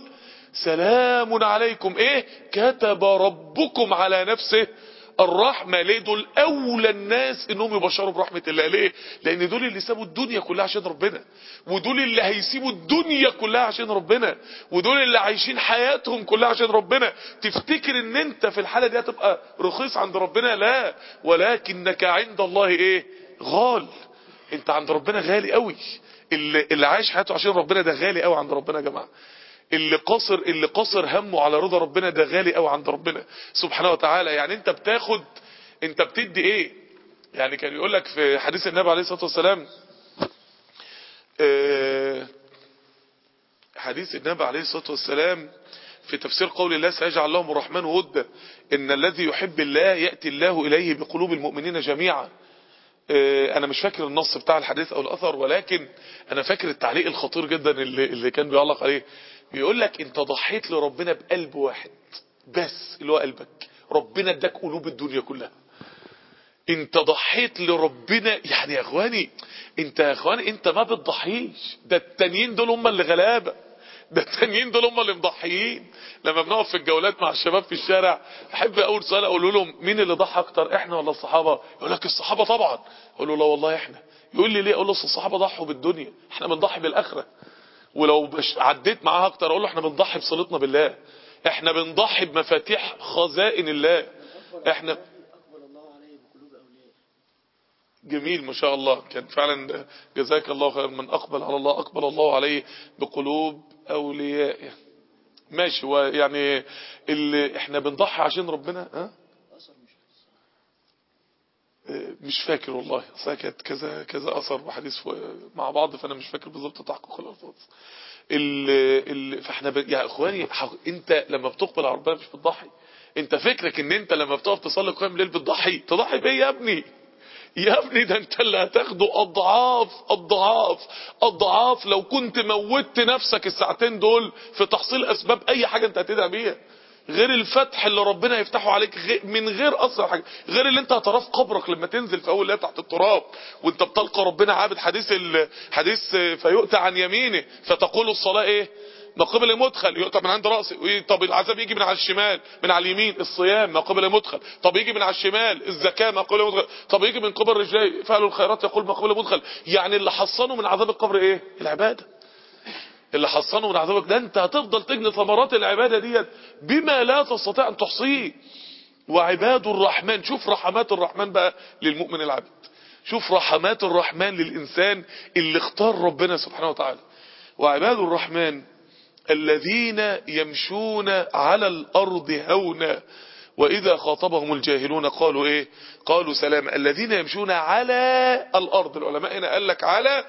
سلام عليكم ايه كتب ربكم على نفسه الرحمة ليه دول اولى الناس انهم يبشروا برحمة الله ليه لان دول اللي سابوا الدنيا كلها عشان ربنا ودول اللي هيسيبوا الدنيا كلها عشان ربنا ودول اللي عايشين حياتهم كلها عشان ربنا تفتكر ان انت في الحالة دي هتبقى رخيص عند ربنا لا ولكنك عند الله ايه غال انت عند ربنا غالي قوي اللي, اللي عايش حياته عشان ربنا ده غالي قوي عند ربنا يا جماعه اللي قاصر اللي قاصر همه على رضا ربنا ده غالي قوي عند ربنا سبحانه وتعالى يعني انت بتاخد انت بتدي ايه يعني كان يقول لك في حديث النبي عليه الصلاه والسلام اه حديث النبي عليه الصلاه والسلام في تفسير قول الله سيجعل لهم الرحمن ودا ان الذي يحب الله ياتي الله اليه بقلوب المؤمنين جميعا انا مش فاكر النص بتاع الحديث او الاثر ولكن انا فاكر التعليق الخطير جدا اللي, اللي كان بيعلق عليه بيقول لك انت ضحيت لربنا بقلب واحد بس اللي هو قلبك ربنا اداك قلوب الدنيا كلها انت ضحيت لربنا يعني يا اخواني انت يا اخواني انت ما بتضحيش ده التانيين دول هم اللي غلابه ده التانيين دول هم اللي مضحيين لما بنقف في الجولات مع الشباب في الشارع احب اول سؤال اقول لهم مين اللي ضحى اكتر احنا ولا الصحابه يقول لك الصحابه طبعا اقول له لا والله احنا يقول لي ليه اقول له الصحابه ضحوا بالدنيا احنا بنضحي بالاخره ولو بش عديت معاها اكتر اقول له احنا بنضحي بصلتنا بالله احنا بنضحي بمفاتيح خزائن الله احنا جميل ما شاء الله كان فعلا جزاك الله خير من أقبل على الله أقبل الله عليه بقلوب أوليائه ماشي ويعني اللي احنا بنضحي عشان ربنا ها مش فاكر والله اصل كانت كذا كذا اثر وحديث مع بعض فانا مش فاكر بالظبط تحقق الالفاظ ال ال فاحنا ب... يا اخواني حق... انت لما بتقبل على ربنا مش بتضحي انت فكرك ان انت لما بتقف تصلي قيام الليل بتضحي تضحي بايه يا ابني يا ابني ده انت اللي هتاخده اضعاف اضعاف اضعاف لو كنت موتت نفسك الساعتين دول في تحصيل اسباب اي حاجه انت هتدعي بيها غير الفتح اللي ربنا يفتحه عليك غير من غير اصلا حاجه غير اللي انت هتراه في قبرك لما تنزل في اول ليله تحت التراب وانت بتلقى ربنا عابد حديث الحديث فيؤتى عن يمينه فتقول الصلاه ايه ما قبل مدخل يؤتى من عند راسه طب العذاب يجي من على الشمال من على اليمين الصيام ما قبل مدخل طب يجي من على الشمال الزكاه ما قبل مدخل طب يجي من قبل رجلي فعلوا الخيرات يقول ما قبل مدخل يعني اللي حصنه من عذاب القبر ايه العباده اللي حصنه من عذابك ده انت هتفضل تجني ثمرات العبادة ديت بما لا تستطيع ان تحصيه وعباد الرحمن شوف رحمات الرحمن بقى للمؤمن العبد شوف رحمات الرحمن للإنسان اللي اختار ربنا سبحانه وتعالى وعباد الرحمن الذين يمشون على الأرض هونا وإذا خاطبهم الجاهلون قالوا إيه قالوا سلام الذين يمشون على الأرض العلماء هنا قال لك على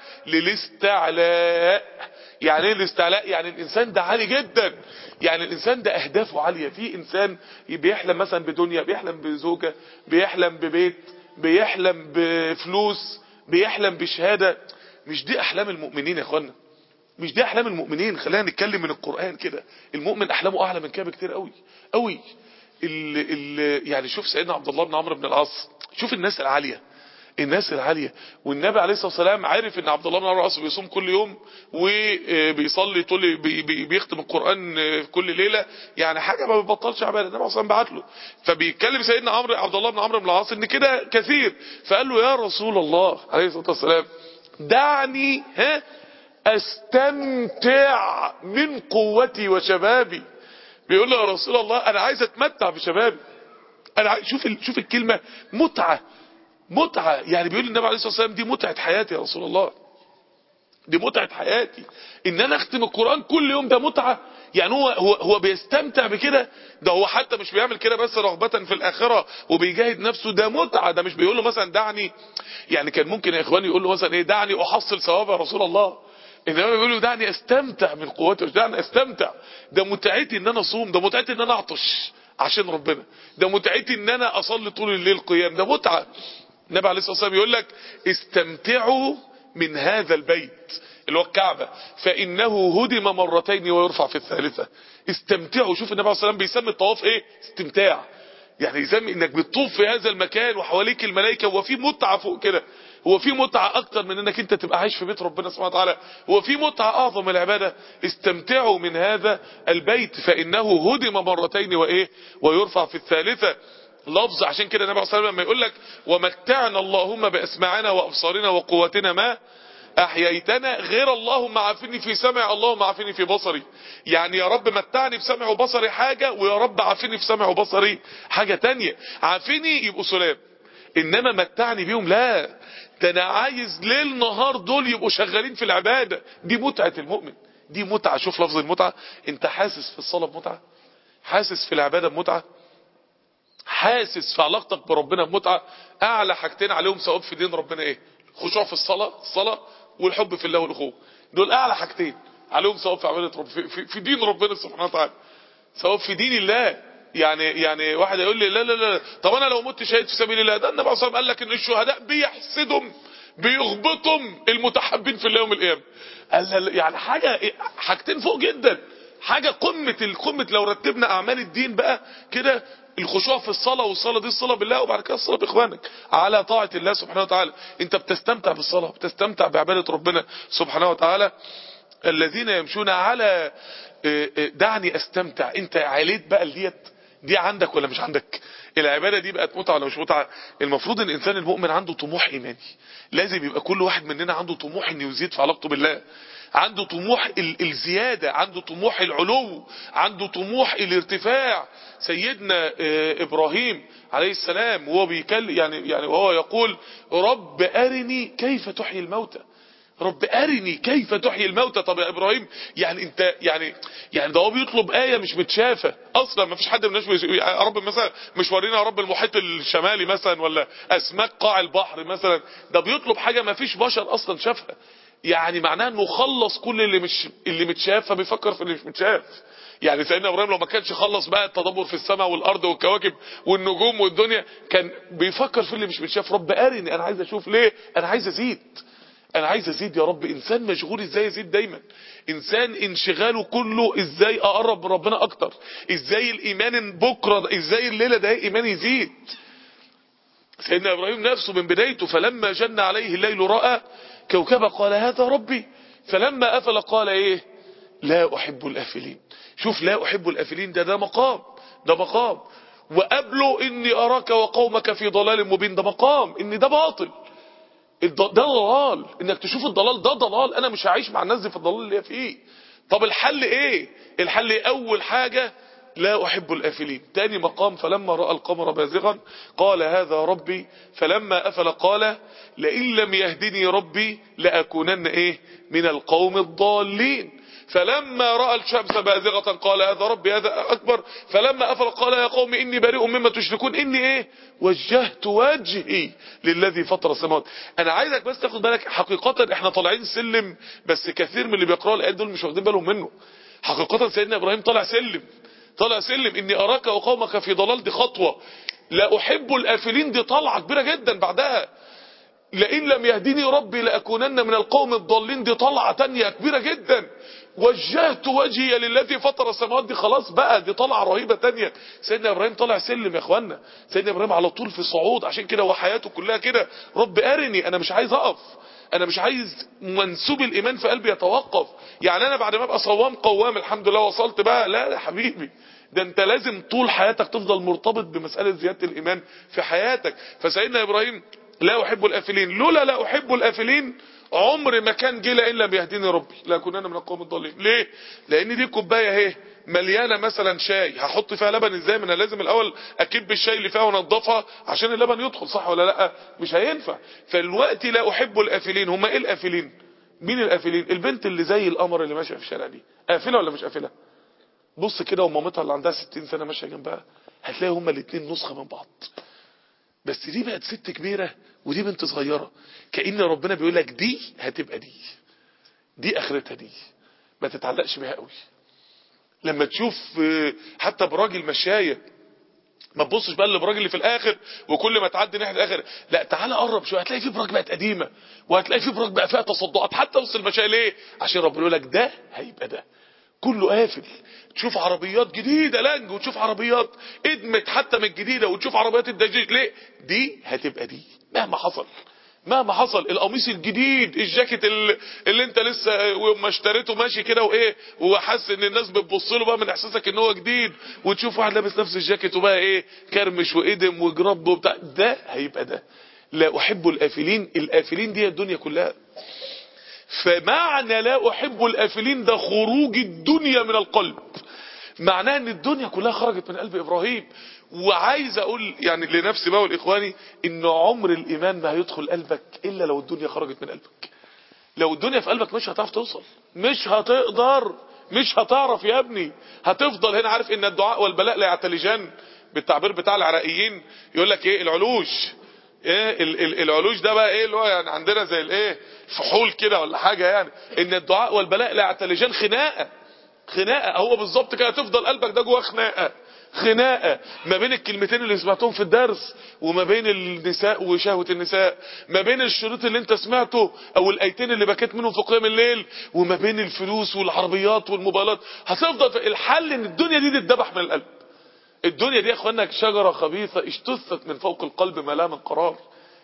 للاستعلاء يعني ايه الاستعلاء يعني الانسان ده عالي جدا يعني الانسان ده اهدافه عالية في انسان بيحلم مثلا بدنيا بيحلم بزوجة بيحلم ببيت بيحلم بفلوس بيحلم بشهادة مش دي احلام المؤمنين يا اخوانا مش دي احلام المؤمنين خلينا نتكلم من القرآن كده المؤمن احلامه اعلى من كده بكتير قوي قوي ال ال يعني شوف سيدنا عبد الله بن عمرو بن العاص شوف الناس العاليه الناس العالية والنبي عليه الصلاة والسلام عارف ان عبد الله بن عمرو العاص بيصوم كل يوم وبيصلي طول بي بي بيختم القرآن كل ليلة يعني حاجة ما بيبطلش عبادة النبي عليه الصلاة والسلام بعت له فبيتكلم سيدنا عمرو عبد الله بن عمرو بن العاص ان كده كثير فقال له يا رسول الله عليه الصلاة والسلام دعني ها استمتع من قوتي وشبابي بيقول له يا رسول الله انا عايز اتمتع بشبابي انا عايز شوف شوف الكلمة متعة متعة يعني بيقول النبي عليه الصلاة والسلام دي متعة حياتي يا رسول الله دي متعة حياتي ان انا اختم القرآن كل يوم ده متعة يعني هو هو هو بيستمتع بكده ده هو حتى مش بيعمل كده بس رغبة في الآخرة وبيجاهد نفسه ده متعة ده مش بيقول له مثلا دعني يعني كان ممكن يا اخواني يقول له مثلا ايه دعني احصل ثواب يا رسول الله انما بيقول له دعني استمتع من قوته دعني استمتع ده متعتي ان انا اصوم ده متعتي ان انا اعطش عشان ربنا ده متعتي ان انا اصلي طول الليل قيام ده متعة النبي عليه الصلاة والسلام يقول لك استمتعوا من هذا البيت اللي هو الكعبة فإنه هدم مرتين ويرفع في الثالثة استمتعوا شوف النبي عليه الصلاة والسلام بيسمي الطواف ايه استمتاع يعني يسمي انك بتطوف في هذا المكان وحواليك الملائكة هو في متعة فوق كده هو في متعة اكتر من انك انت تبقى عايش في بيت ربنا سبحانه وتعالى هو في متعة اعظم من العبادة استمتعوا من هذا البيت فانه هدم مرتين وايه ويرفع في الثالثة لفظ عشان كده النبي صلى الله عليه وسلم لما يقول لك ومتعنا اللهم باسماعنا وابصارنا وقوتنا ما احييتنا غير اللهم عافني في سمع اللهم عافني في بصري يعني يا رب متعني بسمع وبصري حاجة ويا رب عافني في سمع وبصري حاجة تانية عافني يبقوا سلام انما متعني بيهم لا ده انا عايز ليل نهار دول يبقوا شغالين في العبادة دي متعة المؤمن دي متعة شوف لفظ المتعة انت حاسس في الصلاة بمتعة حاسس في العبادة بمتعة حاسس في علاقتك بربنا بمتعة اعلى حاجتين عليهم ثواب في دين ربنا ايه خشوع في الصلاة الصلاة والحب في الله والاخوه دول اعلى حاجتين عليهم ثواب في عبادة رب في, في, في دين ربنا سبحانه وتعالى ثواب في دين الله يعني يعني واحد يقول لي لا لا لا طب انا لو مت شهيد في سبيل الله ده النبي صلى الله عليه وسلم قال لك ان الشهداء بيحسدهم بيغبطهم المتحبين في اليوم القيامه قال يعني حاجه حاجتين فوق جدا حاجه قمه القمه لو رتبنا اعمال الدين بقى كده الخشوع في الصلاة والصلاة دي الصلاة بالله وبعد كده الصلاة بإخوانك على طاعة الله سبحانه وتعالى انت بتستمتع بالصلاة بتستمتع بعبادة ربنا سبحانه وتعالى الذين يمشون على دعني استمتع انت عليت بقى ديت دي عندك ولا مش عندك العبادة دي بقت متعة ولا مش متعة المفروض ان الانسان المؤمن عنده طموح ايماني لازم يبقى كل واحد مننا عنده طموح انه يزيد في علاقته بالله عنده طموح ال- الزيادة عنده طموح العلو عنده طموح الارتفاع سيدنا آه، ابراهيم عليه السلام وهو بيكلم يعني يعني وهو يقول رب ارني كيف تحيي الموتى رب ارني كيف تحيي الموتى طب يا ابراهيم يعني انت يعني يعني ده هو بيطلب ايه مش متشافه اصلا ما فيش حد من الناس بيس- يا رب مثلا مش ورينا يا رب المحيط الشمالي مثلا ولا اسماك قاع البحر مثلا ده بيطلب حاجه ما فيش بشر اصلا شافها يعني معناه انه خلص كل اللي مش اللي متشاف فبيفكر في اللي مش متشاف يعني سيدنا ابراهيم لو ما كانش خلص بقى التدبر في السماء والارض والكواكب والنجوم والدنيا كان بيفكر في اللي مش متشاف رب ارني انا عايز اشوف ليه انا عايز ازيد انا عايز ازيد يا رب انسان مشغول ازاي يزيد دايما انسان انشغاله كله ازاي اقرب من ربنا اكتر ازاي الايمان بكره ازاي الليله ده ايمان يزيد سيدنا ابراهيم نفسه من بدايته فلما جن عليه الليل راى كوكبا قال هذا ربي فلما افل قال ايه لا احب الافلين شوف لا احب الافلين ده ده مقام ده مقام وقبله اني اراك وقومك في ضلال مبين ده مقام ان ده باطل الض- ده ضلال انك تشوف الضلال ده ضلال انا مش هعيش مع الناس دي في الضلال اللي هي فيه طب الحل ايه الحل إيه؟ اول حاجة لا احب الافلين تاني مقام فلما رأى القمر بازغا قال هذا ربي فلما افل قال لئن لم يهدني ربي لاكونن ايه من القوم الضالين فلما رأى الشمس بازغة قال هذا ربي هذا أكبر فلما أفل قال يا قوم إني بريء مما تشركون إني إيه وجهت وجهي للذي فطر السماوات أنا عايزك بس تاخد بالك حقيقة إحنا طالعين سلم بس كثير من اللي بيقرأوا الآيات دول مش واخدين بالهم منه حقيقة سيدنا إبراهيم طلع سلم طلع سلم إني أراك وقومك في ضلال دي خطوة لا أحب الآفلين دي طلعة كبيرة جدا بعدها لئن لم يهديني ربي لأكونن من القوم الضالين دي طلعة تانية كبيرة جدا وجهت وجهي للذي فطر السماوات دي خلاص بقى دي طلعة رهيبة تانية سيدنا ابراهيم طلع سلم يا اخوانا سيدنا ابراهيم على طول في صعود عشان كده هو حياته كلها كده رب ارني انا مش عايز اقف انا مش عايز منسوب الايمان في قلبي يتوقف يعني انا بعد ما ابقى صوام قوام الحمد لله وصلت بقى لا يا حبيبي ده انت لازم طول حياتك تفضل مرتبط بمسألة زيادة الايمان في حياتك فسيدنا ابراهيم لا احب الافلين لولا لا احب الافلين عمر ما كان جه لئن لم يهديني ربي لا كنا من القوم الضالين ليه لان دي كوبايه اهي مليانه مثلا شاي هحط فيها لبن ازاي ما انا لازم الاول اكب الشاي اللي فيها وانضفها عشان اللبن يدخل صح ولا لا مش هينفع فالوقت لا احب الافلين هم ايه الافلين مين الافلين البنت اللي زي القمر اللي ماشيه في الشارع دي قافله ولا مش قافله بص كده ومامتها اللي عندها 60 سنه ماشيه جنبها هتلاقي هما الاثنين نسخه من بعض بس دي بقت ست كبيرة ودي بنت صغيرة كأن ربنا بيقول لك دي هتبقى دي دي اخرتها دي ما تتعلقش بيها قوي لما تشوف آه، حتى براجل مشاية ما تبصش بقى للبراج اللي في الاخر وكل ما تعدي ناحيه الاخر لا تعالى قرب شويه هتلاقي في براج بقت قديمه وهتلاقي في براج بقى فيها تصدعات حتى وسط المشاية ليه عشان ربنا يقول لك ده هيبقى ده كله قافل تشوف عربيات جديدة لانج وتشوف عربيات ادمت حتى من الجديدة وتشوف عربيات الدجاج ليه دي هتبقى دي مهما حصل مهما حصل القميص الجديد الجاكيت اللي, اللي انت لسه وما اشتريته ماشي كده وايه وحاسس ان الناس بتبص له بقى من احساسك ان هو جديد وتشوف واحد لابس نفس الجاكيت وبقى ايه كرمش وادم وجرب وبتاع ده هيبقى ده لا احب الافلين الافلين دي الدنيا كلها فمعنى لا احب الافلين ده خروج الدنيا من القلب معناه ان الدنيا كلها خرجت من قلب ابراهيم وعايز اقول يعني لنفسي بقى ولاخواني ان عمر الايمان ما هيدخل قلبك الا لو الدنيا خرجت من قلبك لو الدنيا في قلبك مش هتعرف توصل مش هتقدر مش هتعرف يا ابني هتفضل هنا عارف ان الدعاء والبلاء لا يعتلجان بالتعبير بتاع العراقيين يقول لك ايه العلوش ايه ال ال العلوش ده بقى ايه اللي هو يعني عندنا زي الايه فحول كده ولا حاجه يعني ان الدعاء والبلاء لا يعتلجان خناقه خناقه هو بالظبط كده تفضل قلبك ده جوه خناقه خناقه ما بين الكلمتين اللي سمعتهم في الدرس وما بين النساء وشهوه النساء ما بين الشريط اللي انت سمعته او الايتين اللي بكيت منهم في قيام الليل وما بين الفلوس والعربيات والموبايلات هتفضل في الحل ان الدنيا دي تتذبح من القلب الدنيا دي يا اخوانا شجره خبيثه اجتثت من فوق القلب ما لا من قرار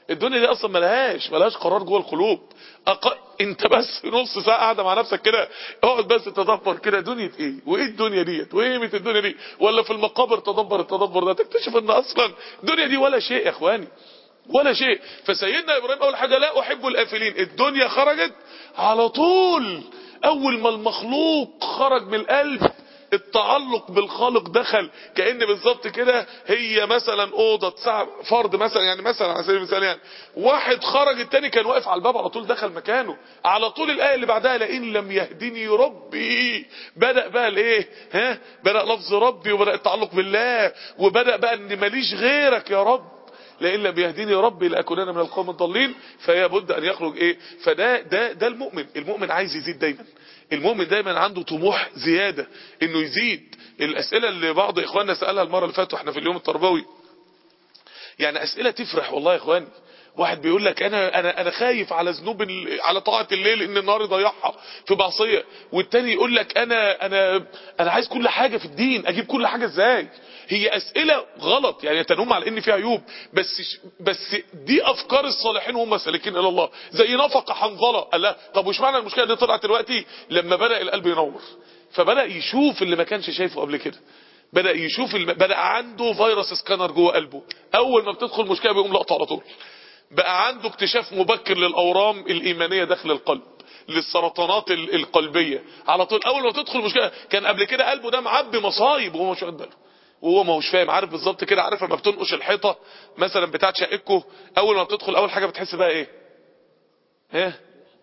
الدنيا دي اصلا ملهاش ملهاش قرار جوه القلوب أق... انت بس نص ساعه قاعده مع نفسك كده اقعد بس تدبر كده دنيا ايه وايه الدنيا ديت وايه قيمه الدنيا دي ولا في المقابر تدبر التدبر ده تكتشف ان اصلا الدنيا دي ولا شيء يا اخواني ولا شيء فسيدنا ابراهيم اول حاجه لا احب الافلين الدنيا خرجت على طول اول ما المخلوق خرج من القلب التعلق بالخالق دخل كأن بالظبط كده هي مثلا أوضة ساعة فرد مثلا يعني مثلا على سبيل المثال يعني واحد خرج التاني كان واقف على الباب على طول دخل مكانه على طول الآية اللي بعدها لئن لم يهدني ربي بدأ بقى الايه ها بدأ لفظ ربي وبدأ التعلق بالله وبدأ بقى ان ماليش غيرك يا رب لئن لم يهديني ربي لاكونن من القوم الضالين فهي بد ان يخرج ايه فده ده ده المؤمن المؤمن عايز يزيد دايما المؤمن دايما عنده طموح زيادة انه يزيد الاسئلة اللي بعض اخواننا سألها المرة اللي فاتت واحنا في اليوم التربوي يعني اسئلة تفرح والله يا اخواني واحد بيقول لك انا انا انا خايف على ذنوب ال- على طاعه الليل ان النار يضيعها في معصيه والتاني يقول لك انا انا انا عايز كل حاجه في الدين اجيب كل حاجه ازاي هي اسئله غلط يعني تنم على ان فيها عيوب بس ش- بس دي افكار الصالحين وهم سالكين الى الله زي نفقه حنظله قال لا طب وش معنى المشكله دي طلعت دلوقتي لما بدا القلب ينور فبدا يشوف اللي ما كانش شايفه قبل كده بدا يشوف الم... بدا عنده فيروس سكانر جوه قلبه اول ما بتدخل مشكله بيقوم لقطه على طول بقى عنده اكتشاف مبكر للاورام الايمانيه داخل القلب للسرطانات ال- القلبيه على طول اول ما تدخل مشكله كان قبل كده قلبه ده معبي مصايب وهو مش واخد باله وهو ما هوش فاهم عارف بالظبط كده عارف لما بتنقش الحيطه مثلا بتاعت شقتكم اول ما بتدخل اول حاجه بتحس بقى ايه ايه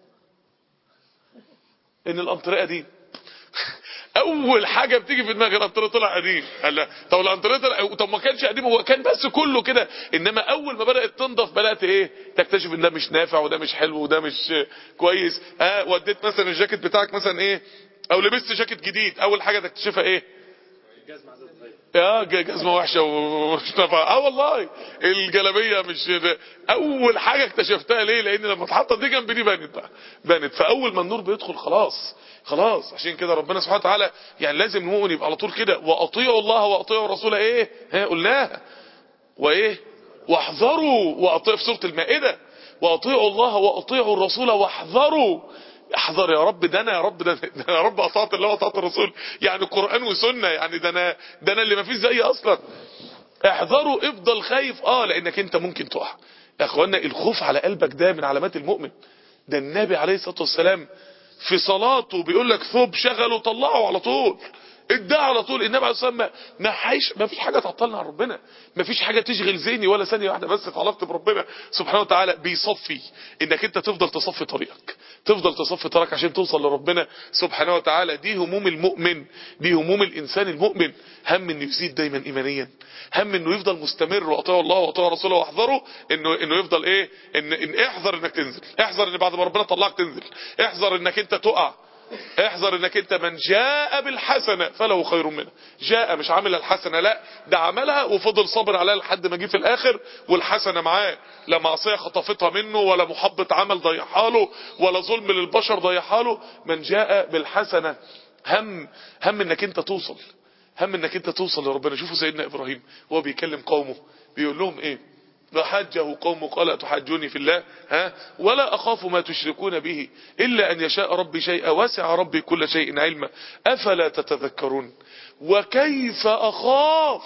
ان الانطريه دي اول حاجه بتيجي في دماغي الانطريه طلع قديم قال لا طب الانطريه طلع طب ما كانش قديم هو كان بس كله كده انما اول ما بدات تنضف بدات ايه تكتشف ان ده مش نافع وده مش حلو وده مش كويس اه وديت مثلا الجاكيت بتاعك مثلا ايه او لبست جاكيت جديد اول حاجه تكتشفها ايه اه ج- جزمه وحشه ومش نافعه اه والله الجلابيه مش اول حاجه اكتشفتها ليه لان لما اتحطت دي جنب دي بانت بقى بانت فاول ما النور بيدخل خلاص خلاص عشان كده ربنا سبحانه وتعالى يعني لازم المؤمن يبقى على طول كده واطيعوا الله واطيعوا الرسول ايه ها قلناها وايه واحذروا واطيعوا في سوره المائده واطيعوا الله واطيعوا الرسول واحذروا احذر يا رب ده انا يا رب ده, ده أنا يا رب اطعت الله واطعت الرسول يعني قران وسنه يعني ده انا ده انا اللي ما فيش زيي اصلا احذروا افضل خايف اه لانك انت ممكن تقع يا اخوانا الخوف على قلبك ده من علامات المؤمن ده النبي عليه الصلاه والسلام في صلاته بيقول لك ثوب شغله طلعه على طول اداه على طول النبي عليه الصلاه والسلام ما- ما حيش ما فيش حاجه تعطلنا عن ربنا ما فيش حاجه تشغل ذهني ولا ثانيه واحده بس في علاقتي بربنا سبحانه وتعالى بيصفي انك انت تفضل تصفي طريقك تفضل تصفي طريقك عشان توصل لربنا سبحانه وتعالى دي هموم المؤمن دي هموم الانسان المؤمن هم انه يزيد دايما ايمانيا هم انه يفضل مستمر واطيعوا الله واطيعوا رسوله واحذروا انه انه يفضل ايه ان, إن احذر انك تنزل احذر ان بعد ما ربنا طلعك تنزل احذر انك انت تقع احذر انك انت من جاء بالحسنة فله خير منها جاء مش عامل الحسنة لا ده عملها وفضل صابر عليها لحد ما جه في الاخر والحسنة معاه لا معصية خطفتها منه ولا محبط عمل ضيعها له ولا ظلم للبشر ضيعها له من جاء بالحسنة هم هم انك انت توصل هم انك انت توصل لربنا شوفوا سيدنا ابراهيم وهو بيكلم قومه بيقول لهم ايه فحجه قوم قال تحجوني في الله ها ولا أخاف ما تشركون به إلا أن يشاء ربي شيئا وسع ربي كل شيء علما أفلا تتذكرون وكيف أخاف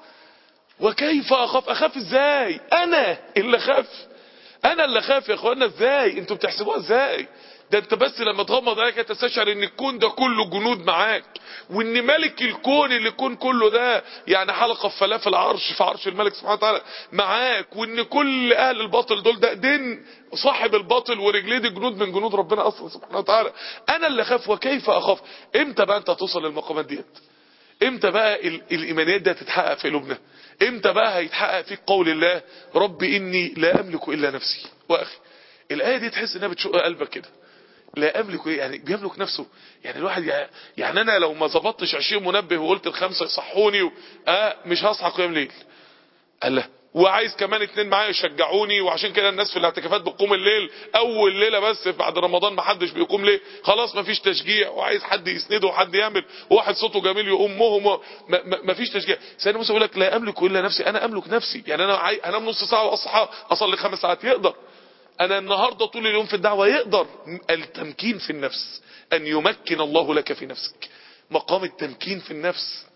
وكيف أخاف أخاف إزاي أنا اللي خاف أنا اللي خاف يا أخوانا إزاي أنتوا بتحسبوها إزاي ده انت بس لما تغمض عينك تستشعر ان الكون ده كله جنود معاك وان ملك الكون اللي الكون كله ده يعني حلقه في فلاف العرش في عرش الملك سبحانه وتعالى معاك وان كل اهل الباطل دول ده ايدين صاحب الباطل ورجليه دي جنود من جنود ربنا اصلا سبحانه وتعالى انا اللي اخاف وكيف اخاف امتى بقى انت هتوصل للمقامات ديت امتى بقى ال- الايمانيات دي هتتحقق في قلوبنا امتى بقى هيتحقق فيك قول الله رب اني لا املك الا نفسي واخي الايه دي تحس انها بتشق قلبك كده لا املك ايه يعني بيملك نفسه يعني الواحد يع- يعني انا لو ما ظبطتش 20 منبه وقلت الخمسه يصحوني و... اه مش هصحى قيام ليل قال لا وعايز كمان اتنين معايا يشجعوني وعشان كده الناس في الاعتكافات بتقوم الليل اول ليله بس بعد رمضان ما حدش بيقوم ليه خلاص ما فيش تشجيع وعايز حد يسنده وحد يعمل وواحد صوته جميل يقوم مهم ما فيش تشجيع سيدنا موسى يقول لك لا املك الا نفسي انا املك نفسي يعني انا عاي... انام نص ساعه واصحى اصلي خمس ساعات يقدر انا النهارده طول اليوم في الدعوه يقدر التمكين في النفس ان يمكن الله لك في نفسك مقام التمكين في النفس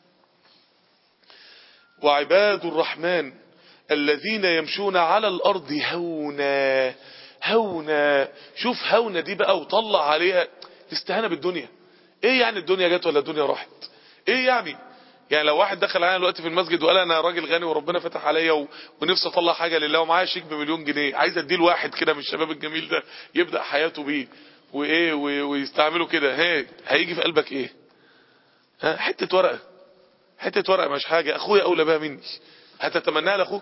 وعباد الرحمن الذين يمشون على الارض هونا هونا شوف هونا دي بقى وطلع عليها استهانه بالدنيا ايه يعني الدنيا جت ولا الدنيا راحت ايه يعني يعني لو واحد دخل علينا دلوقتي في المسجد وقال انا راجل غني وربنا فتح عليا و... ونفسي اطلع حاجه لله ومعايا شيك بمليون جنيه عايز اديه لواحد كده من الشباب الجميل ده يبدا حياته بيه وايه و... ويستعمله كده هي هيجي في قلبك ايه ها حته ورقه حته ورقه مش حاجه اخويا اولى بها مني هتتمناها لاخوك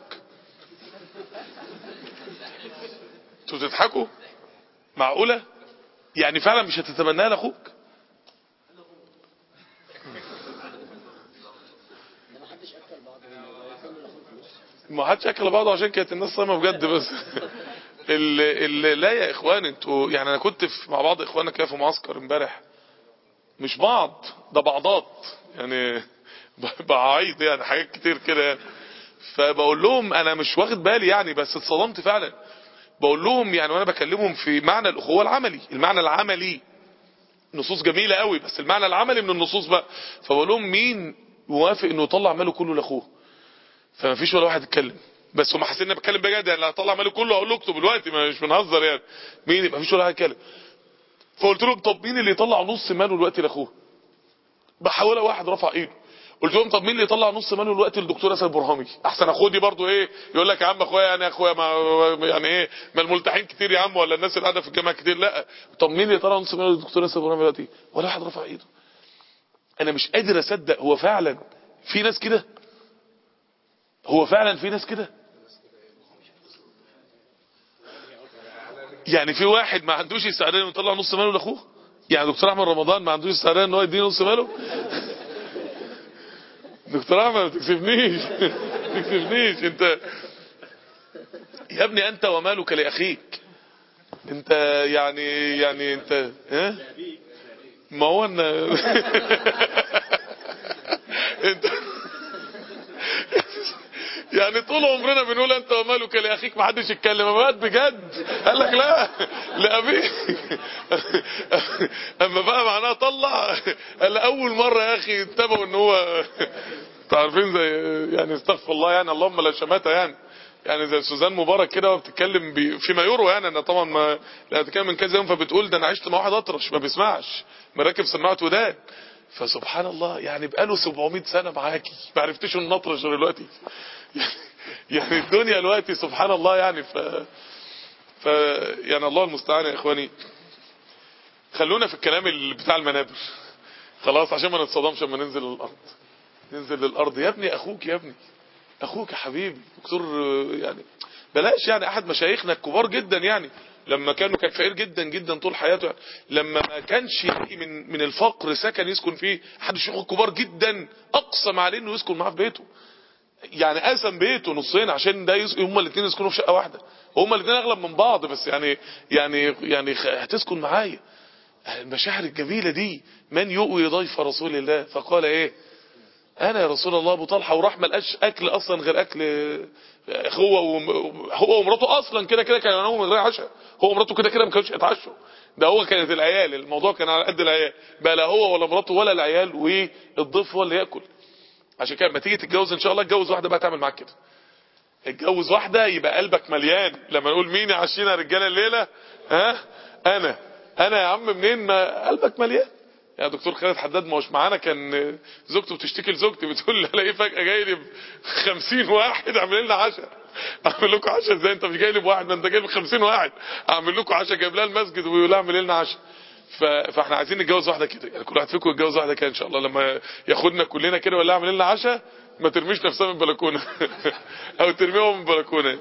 انتوا بتضحكوا معقوله يعني فعلا مش هتتمناها لاخوك ما حدش اكل بعضه عشان كانت الناس صايمه بجد بس اللي, اللي لا يا اخوان انتوا يعني انا كنت في مع بعض اخواننا كده في معسكر امبارح مش بعض ده بعضات يعني بعيد يعني حاجات كتير كده يعني فبقول لهم انا مش واخد بالي يعني بس اتصدمت فعلا بقول لهم يعني وانا بكلمهم في معنى الاخوه العملي المعنى العملي نصوص جميله قوي بس المعنى العملي من النصوص بقى فبقول لهم مين موافق انه يطلع ماله كله لاخوه فما فيش ولا واحد اتكلم بس هم حاسين اني بتكلم بجد يعني هطلع ماله كله اقول له اكتب دلوقتي مش بنهزر يعني مين يبقى فيش ولا واحد اتكلم فقلت لهم طب مين اللي يطلع نص ماله دلوقتي لاخوه بحاول واحد رفع ايده قلت لهم طب مين اللي يطلع نص ماله دلوقتي للدكتور اسد برهامي احسن اخوه دي برضه ايه يقول لك يا عم اخويا يعني اخويا ما يعني ايه ما الملتحين كتير يا عم ولا الناس اللي قاعده في الجامعه كتير لا طب مين اللي يطلع نص ماله للدكتور اسد برهامي دلوقتي ولا واحد رفع ايده انا مش قادر اصدق هو فعلا في ناس كده هو فعلا في ناس كده يعني في واحد ما عندوش استعداد انه يطلع نص ماله لاخوه يعني دكتور احمد رمضان ما عندوش استعداد ان هو يديني نص ماله دكتور احمد ما تكسبنيش ما تكسبنيش انت يا ابني انت ومالك لاخيك انت يعني يعني انت ها ما هو ان انت يعني طول عمرنا بنقول انت ومالك لاخيك ما حدش يتكلم بقى بجد قال لك لا لابيك اما بقى معناها طلع قال اول مره يا اخي انتبهوا ان هو عارفين زي يعني استغفر الله يعني اللهم لا شماتة يعني يعني زي سوزان مبارك كده وبتتكلم فيما يروى يعني انا طبعا ما لا بتتكلم من كذا يوم فبتقول ده انا عشت مع واحد اطرش ما بيسمعش مركب سماعه ودان فسبحان الله يعني بقاله 700 سنه معاكي ما عرفتش ان نطرش غير دلوقتي يعني الدنيا دلوقتي سبحان الله يعني ف ف يعني الله المستعان يا اخواني خلونا في الكلام اللي بتاع المنابر خلاص عشان ما نتصدمش لما ننزل للارض ننزل للارض يا ابني اخوك يا ابني اخوك يا حبيبي دكتور يعني بلاش يعني احد مشايخنا الكبار جدا يعني لما كانوا كان فقير جدا جدا طول حياته يعني لما ما كانش يلاقي من من الفقر سكن يسكن فيه احد الشيوخ الكبار جدا اقسم عليه انه يسكن معاه في بيته يعني قسم بيته نصين عشان ده يس... هما الاثنين يسكنوا في شقه واحده هما الاثنين اغلب من بعض بس يعني يعني يعني هتسكن معايا المشاعر الجميله دي من يؤوي ضيف رسول الله فقال ايه انا يا رسول الله ابو طلحه وراح ما لقاش اكل اصلا غير اكل هو هو ومراته اصلا كده كده كانوا يناموا من غير عشاء هو ومراته كده كده ما كانوش يتعشوا ده هو كانت العيال الموضوع كان على قد العيال بقى لا هو ولا مراته ولا العيال والضيف هو اللي ياكل عشان كده لما تيجي تتجوز ان شاء الله اتجوز واحده بقى تعمل معاك كده اتجوز واحده يبقى قلبك مليان لما نقول مين يعشينا رجاله الليله ها انا انا يا عم منين ما قلبك مليان يا دكتور خالد حداد ما هوش معانا كان زوجته بتشتكي لزوجتي بتقول لي الاقيه فجاه جاي لي ب 50 واحد اعمل لنا عشاء اعمل لكم عشاء ازاي انت مش جاي لي بواحد ما انت جاي ب 50 واحد اعمل لكم عشاء جايب لها المسجد ويقول لها اعمل لنا عشاء فاحنا عايزين نتجوز واحده كده يعني كل واحد فيكم يتجوز واحده كده ان شاء الله لما ياخدنا كلنا كده ولا اعمل لنا عشاء ما ترميش نفسها من البلكونه او ترميهم من البلكونه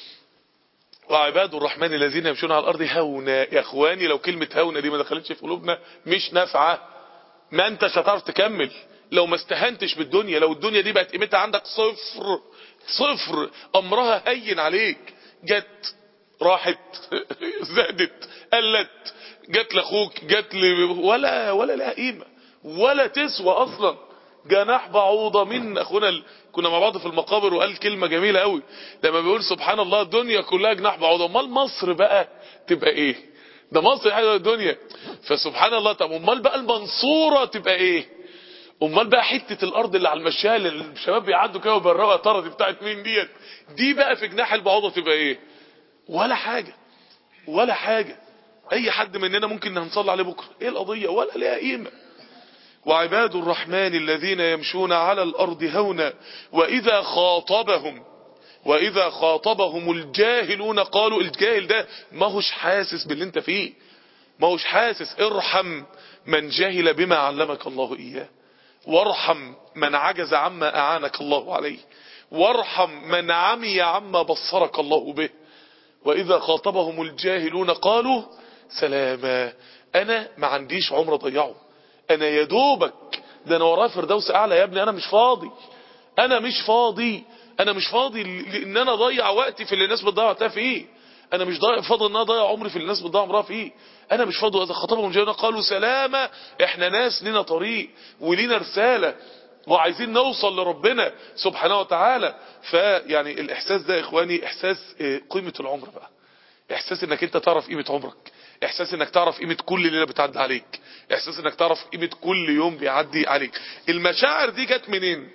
وعباد الرحمن الذين يمشون على الارض هونا يا اخواني لو كلمه هونا دي ما دخلتش في قلوبنا مش نافعه ما انتش هتعرف تكمل لو ما استهنتش بالدنيا لو الدنيا دي بقت قيمتها عندك صفر صفر امرها هين عليك جت راحت زادت قلت جت لاخوك جت ل... ولا ولا لها قيمه ولا تسوى اصلا جناح بعوضه من اخونا ال... كنا مع بعض في المقابر وقال كلمه جميله قوي لما بيقول سبحان الله الدنيا كلها جناح بعوضه امال مصر بقى تبقى ايه ده مصر حاجه الدنيا فسبحان الله طب امال بقى المنصوره تبقى ايه امال بقى حته الارض اللي على المشايه اللي الشباب بيعدوا كده وبيرقوا يا ترى دي بتاعت مين ديت دي بقى في جناح البعوضه تبقى ايه ولا حاجه ولا حاجه اي حد مننا ممكن هنصلي عليه بكره ايه القضيه ولا ليها قيمه وعباد الرحمن الذين يمشون على الارض هونا واذا خاطبهم واذا خاطبهم الجاهلون قالوا الجاهل ده ما هوش حاسس باللي انت فيه ما هوش حاسس ارحم من جهل بما علمك الله اياه وارحم من عجز عما اعانك الله عليه وارحم من عمي عما بصرك الله به واذا خاطبهم الجاهلون قالوا سلاما انا ما عنديش عمر ضيعه انا يا دوبك ده انا ورايا فردوس اعلى يا ابني انا مش فاضي انا مش فاضي انا مش فاضي لان انا اضيع وقتي في اللي الناس بتضيع وقتها فيه انا مش ضايع فاضي ان انا اضيع عمري في اللي الناس بتضيع عمرها فيه انا مش فاضي واذا خطبهم جاءنا قالوا سلامة احنا ناس لنا طريق ولينا رسالة وعايزين نوصل لربنا سبحانه وتعالى فيعني الاحساس ده يا اخواني احساس قيمة العمر بقى احساس انك انت تعرف قيمة عمرك احساس انك تعرف قيمة كل ليلة بتعدي عليك احساس انك تعرف قيمة كل يوم بيعدي عليك المشاعر دي جت منين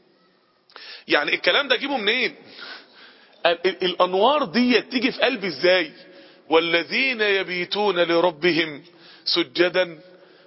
يعني الكلام ده اجيبه منين الانوار دي تيجي في قلبي ازاي والذين يبيتون لربهم سجدا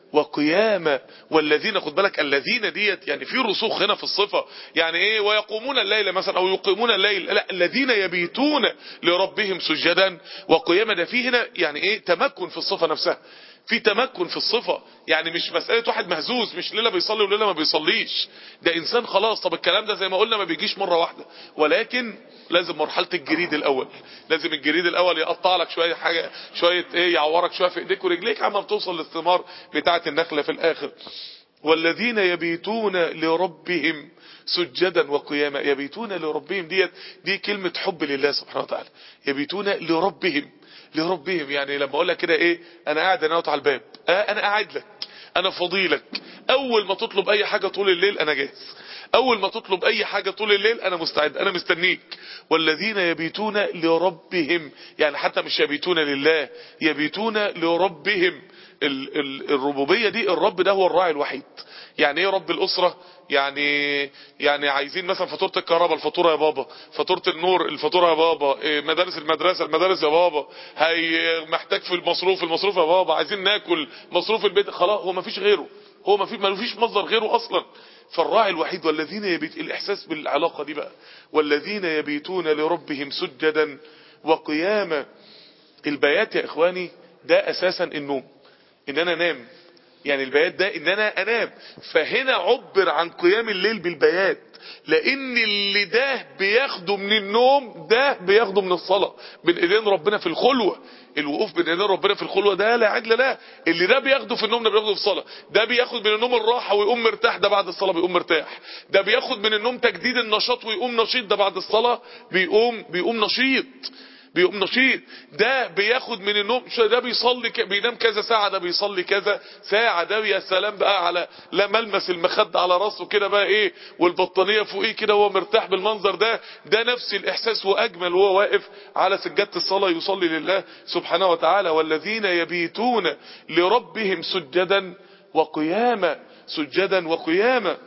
وقياما والذين خد بالك الذين ديت يعني في رسوخ هنا في الصفة يعني ايه ويقومون الليل مثلا او يقيمون الليل لا الذين يبيتون لربهم سجدا وقياما ده في هنا يعني ايه تمكن في الصفة نفسها في تمكن في الصفة يعني مش مسألة واحد مهزوز مش ليلة بيصلي وليلة ما بيصليش ده انسان خلاص طب الكلام ده زي ما قلنا ما بيجيش مرة واحدة ولكن لازم مرحلة الجريد الاول لازم الجريد الاول يقطع لك شوية حاجة شوية ايه يعورك شوية في ايديك ورجليك عما بتوصل للثمار بتاعة النخلة في الاخر والذين يبيتون لربهم سجدا وقياما يبيتون لربهم ديت دي كلمة حب لله سبحانه وتعالى يبيتون لربهم لربهم يعني لما اقول لك كده ايه انا قاعد انا على الباب آه انا قاعد لك انا فضيلك اول ما تطلب اي حاجة طول الليل انا جاهز اول ما تطلب اي حاجة طول الليل انا مستعد انا مستنيك والذين يبيتون لربهم يعني حتى مش يبيتون لله يبيتون لربهم ال ال الربوبية دي الرب ده هو الراعي الوحيد يعني ايه رب الاسرة يعني يعني عايزين مثلا فاتوره الكهرباء الفاتوره يا بابا فاتوره النور الفاتوره يا بابا إيه مدارس المدرسه المدارس يا بابا هي محتاج في المصروف المصروف يا بابا عايزين ناكل مصروف البيت خلاص هو ما فيش غيره هو ما في ما فيش مصدر غيره اصلا فالراعي الوحيد والذين يبيت الاحساس بالعلاقه دي بقى والذين يبيتون لربهم سجدا وقياما البيات يا اخواني ده اساسا النوم ان انا انام يعني البيات ده ان انا انام فهنا عبر عن قيام الليل بالبيات لان اللي ده بياخده من النوم ده بياخده من الصلاة بين ايدين ربنا في الخلوة الوقوف بين ايدين ربنا في الخلوة ده لا عدل لا اللي ده بياخده في النوم ده بياخده في الصلاة ده بياخد من النوم الراحة ويقوم مرتاح ده بعد الصلاة بيقوم مرتاح ده بياخد من النوم تجديد النشاط ويقوم نشيط ده بعد الصلاة بيقوم بيقوم نشيط بيقوم نشيط ده بياخد من النوم ده بيصلي ك... بينام كذا ساعة ده بيصلي كذا ساعة ده يا سلام بقى على لا ملمس المخد على راسه كده بقى ايه والبطانية فوقيه كده وهو مرتاح بالمنظر ده ده نفس الاحساس واجمل وهو واقف على سجادة الصلاة يصلي لله سبحانه وتعالى والذين يبيتون لربهم سجدا وقياما سجدا وقياما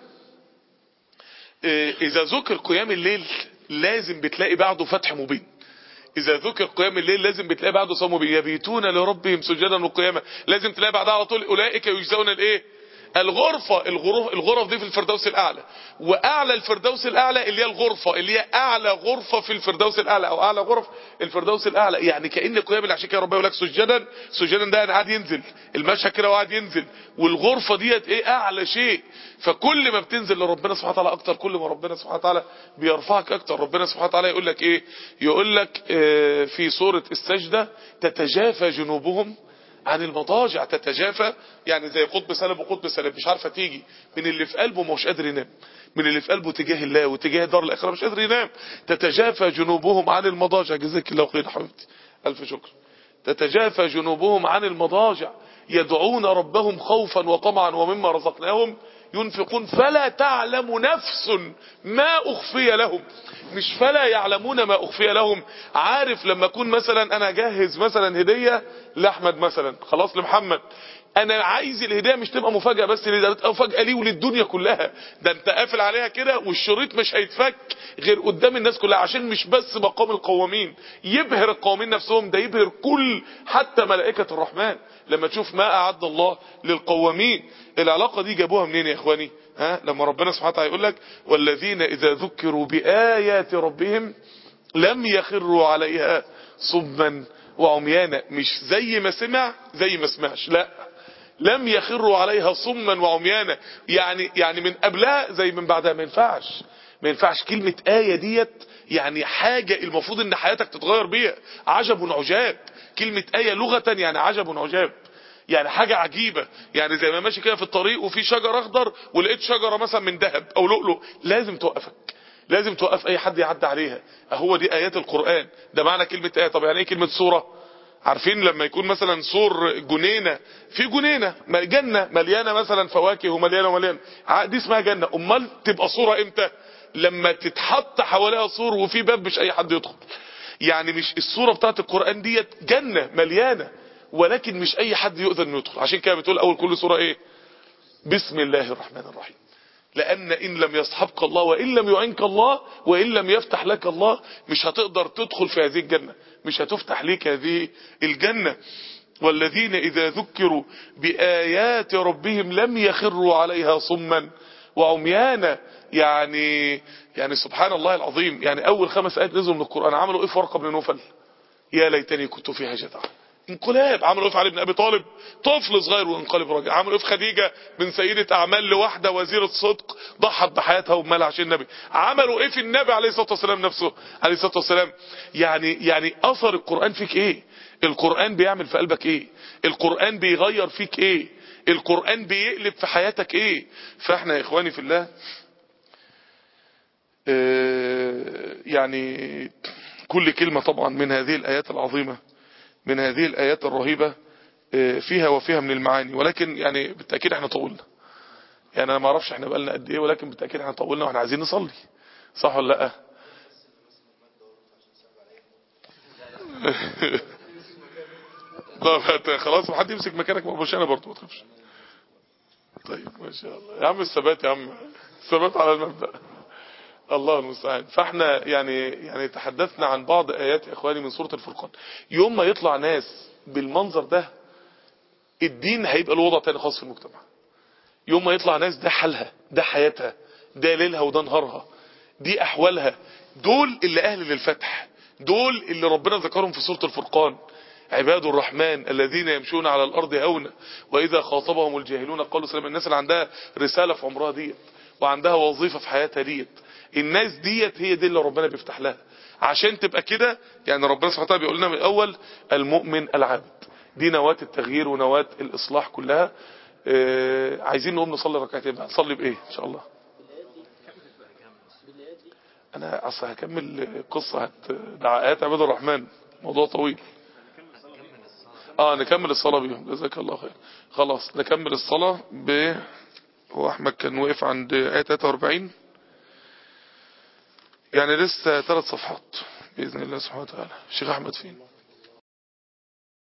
إيه اذا ذكر قيام الليل لازم بتلاقي بعده فتح مبين اذا ذكر قيام الليل لازم بتلاقي بعده صوم يبيتون لربهم سجدا وقياما لازم تلاقي بعدها على طول اولئك يجزون الايه الغرفة الغرف, الغرف دي في الفردوس الاعلى واعلى الفردوس الاعلى اللي هي الغرفة اللي هي اعلى غرفة في الفردوس الاعلى او اعلى غرف الفردوس الاعلى يعني كأن قيام اللي عشان كده ربنا يقول لك سجدا سجدا ده قاعد ينزل المشهد كده وقاعد ينزل والغرفة ديت ايه اعلى شيء فكل ما بتنزل لربنا سبحانه وتعالى اكتر كل ما ربنا سبحانه وتعالى بيرفعك اكتر ربنا سبحانه وتعالى يقول لك ايه يقول لك اه في سورة السجدة تتجافى جنوبهم عن المضاجع تتجافى يعني زي قطب سلب وقطب سلب مش عارفه تيجي من اللي في قلبه مش قادر ينام من اللي في قلبه تجاه الله وتجاه دار الاخره مش قادر ينام تتجافى جنوبهم عن المضاجع جزاك الله خير حبيبتي الف شكر تتجافى جنوبهم عن المضاجع يدعون ربهم خوفا وطمعا ومما رزقناهم ينفقون فلا تعلم نفس ما أخفي لهم مش فلا يعلمون ما أخفي لهم عارف لما أكون مثلا أنا جهز مثلا هدية لأحمد مثلا خلاص لمحمد انا عايز الهديه مش تبقى مفاجاه بس ده تبقى مفاجاه ليه وللدنيا كلها ده انت قافل عليها كده والشريط مش هيتفك غير قدام الناس كلها عشان مش بس مقام القوامين يبهر القوامين نفسهم ده يبهر كل حتى ملائكه الرحمن لما تشوف ما اعد الله للقوامين العلاقه دي جابوها منين يا اخواني ها لما ربنا سبحانه وتعالى يقول لك والذين اذا ذكروا بايات ربهم لم يخروا عليها صما وعميانا مش زي ما سمع زي ما سمعش لا لم يخروا عليها صما وعميانا يعني يعني من قبلها زي من بعدها ما ينفعش ما ينفعش كلمة آية ديت يعني حاجة المفروض ان حياتك تتغير بيها عجب عجاب كلمة آية لغة يعني عجب عجاب يعني حاجة عجيبة يعني زي ما ماشي كده في الطريق وفي شجر اخضر ولقيت شجرة مثلا من ذهب او لؤلؤ لازم توقفك لازم توقف اي حد يعدي عليها هو دي ايات القرآن ده معنى كلمة آية طب يعني ايه كلمة سورة عارفين لما يكون مثلا سور جنينة في جنينة جنة مليانة مثلا فواكه ومليانة ومليانة دي اسمها جنة امال تبقى صورة امتى لما تتحط حواليها سور وفي باب مش اي حد يدخل يعني مش الصورة بتاعت القرآن ديت جنة مليانة ولكن مش اي حد يؤذن انه يدخل عشان كده بتقول اول كل سورة ايه بسم الله الرحمن الرحيم لأن إن لم يصحبك الله وإن لم يعنك الله وإن لم يفتح لك الله مش هتقدر تدخل في هذه الجنة مش هتفتح لك هذه الجنة والذين إذا ذكروا بآيات ربهم لم يخروا عليها صما وعميانا يعني يعني سبحان الله العظيم يعني أول خمس آيات نزلوا من القرآن عملوا إيه في ورقة بن نوفل يا ليتني كنت فيها جدعا انقلاب عملوا ايه في علي بن ابي طالب طفل صغير وانقلب راجل عملوا ايه في خديجه من سيده اعمال لواحده وزيره صدق ضحت بحياتها ومالها عشان النبي عملوا ايه في النبي عليه الصلاه والسلام نفسه عليه الصلاه والسلام يعني يعني اثر القران فيك ايه القران بيعمل في قلبك ايه القران بيغير فيك ايه القران بيقلب في حياتك ايه فاحنا يا اخواني في الله اه يعني كل كلمه طبعا من هذه الايات العظيمه من هذه الآيات الرهيبة فيها وفيها من المعاني ولكن يعني بالتأكيد احنا طولنا يعني انا ما اعرفش احنا بقالنا قد ايه ولكن بالتأكيد احنا طولنا واحنا عايزين نصلي صح ولا لا لا خلاص ما حد يمسك مكانك ما انا برضه ما تخافش طيب ما شاء الله يا عم الثبات يا عم الثبات على المبدأ الله المستعان فاحنا يعني يعني تحدثنا عن بعض ايات يا اخواني من سوره الفرقان يوم ما يطلع ناس بالمنظر ده الدين هيبقى له وضع تاني خاص في المجتمع يوم ما يطلع ناس ده حالها ده حياتها ده ليلها وده نهارها دي احوالها دول اللي اهل للفتح دول اللي ربنا ذكرهم في سوره الفرقان عباد الرحمن الذين يمشون على الارض هونا واذا خاطبهم الجاهلون قالوا سلام الناس اللي عندها رساله في عمرها ديت وعندها وظيفه في حياتها ديت الناس ديت هي دي اللي ربنا بيفتح لها عشان تبقى كده يعني ربنا سبحانه وتعالى بيقول لنا من الاول المؤمن العابد دي نواة التغيير ونواة الاصلاح كلها آه عايزين نقوم نصلي ركعتين بقى نصلي بايه ان شاء الله انا اصل هكمل قصه هت دعاءات عباد الرحمن موضوع طويل اه نكمل الصلاه بيهم جزاك الله خير خلاص نكمل الصلاه ب هو احمد كان وقف عند ايه 43 يعني لسه ثلاث صفحات بإذن الله سبحانه وتعالى الشيخ أحمد فين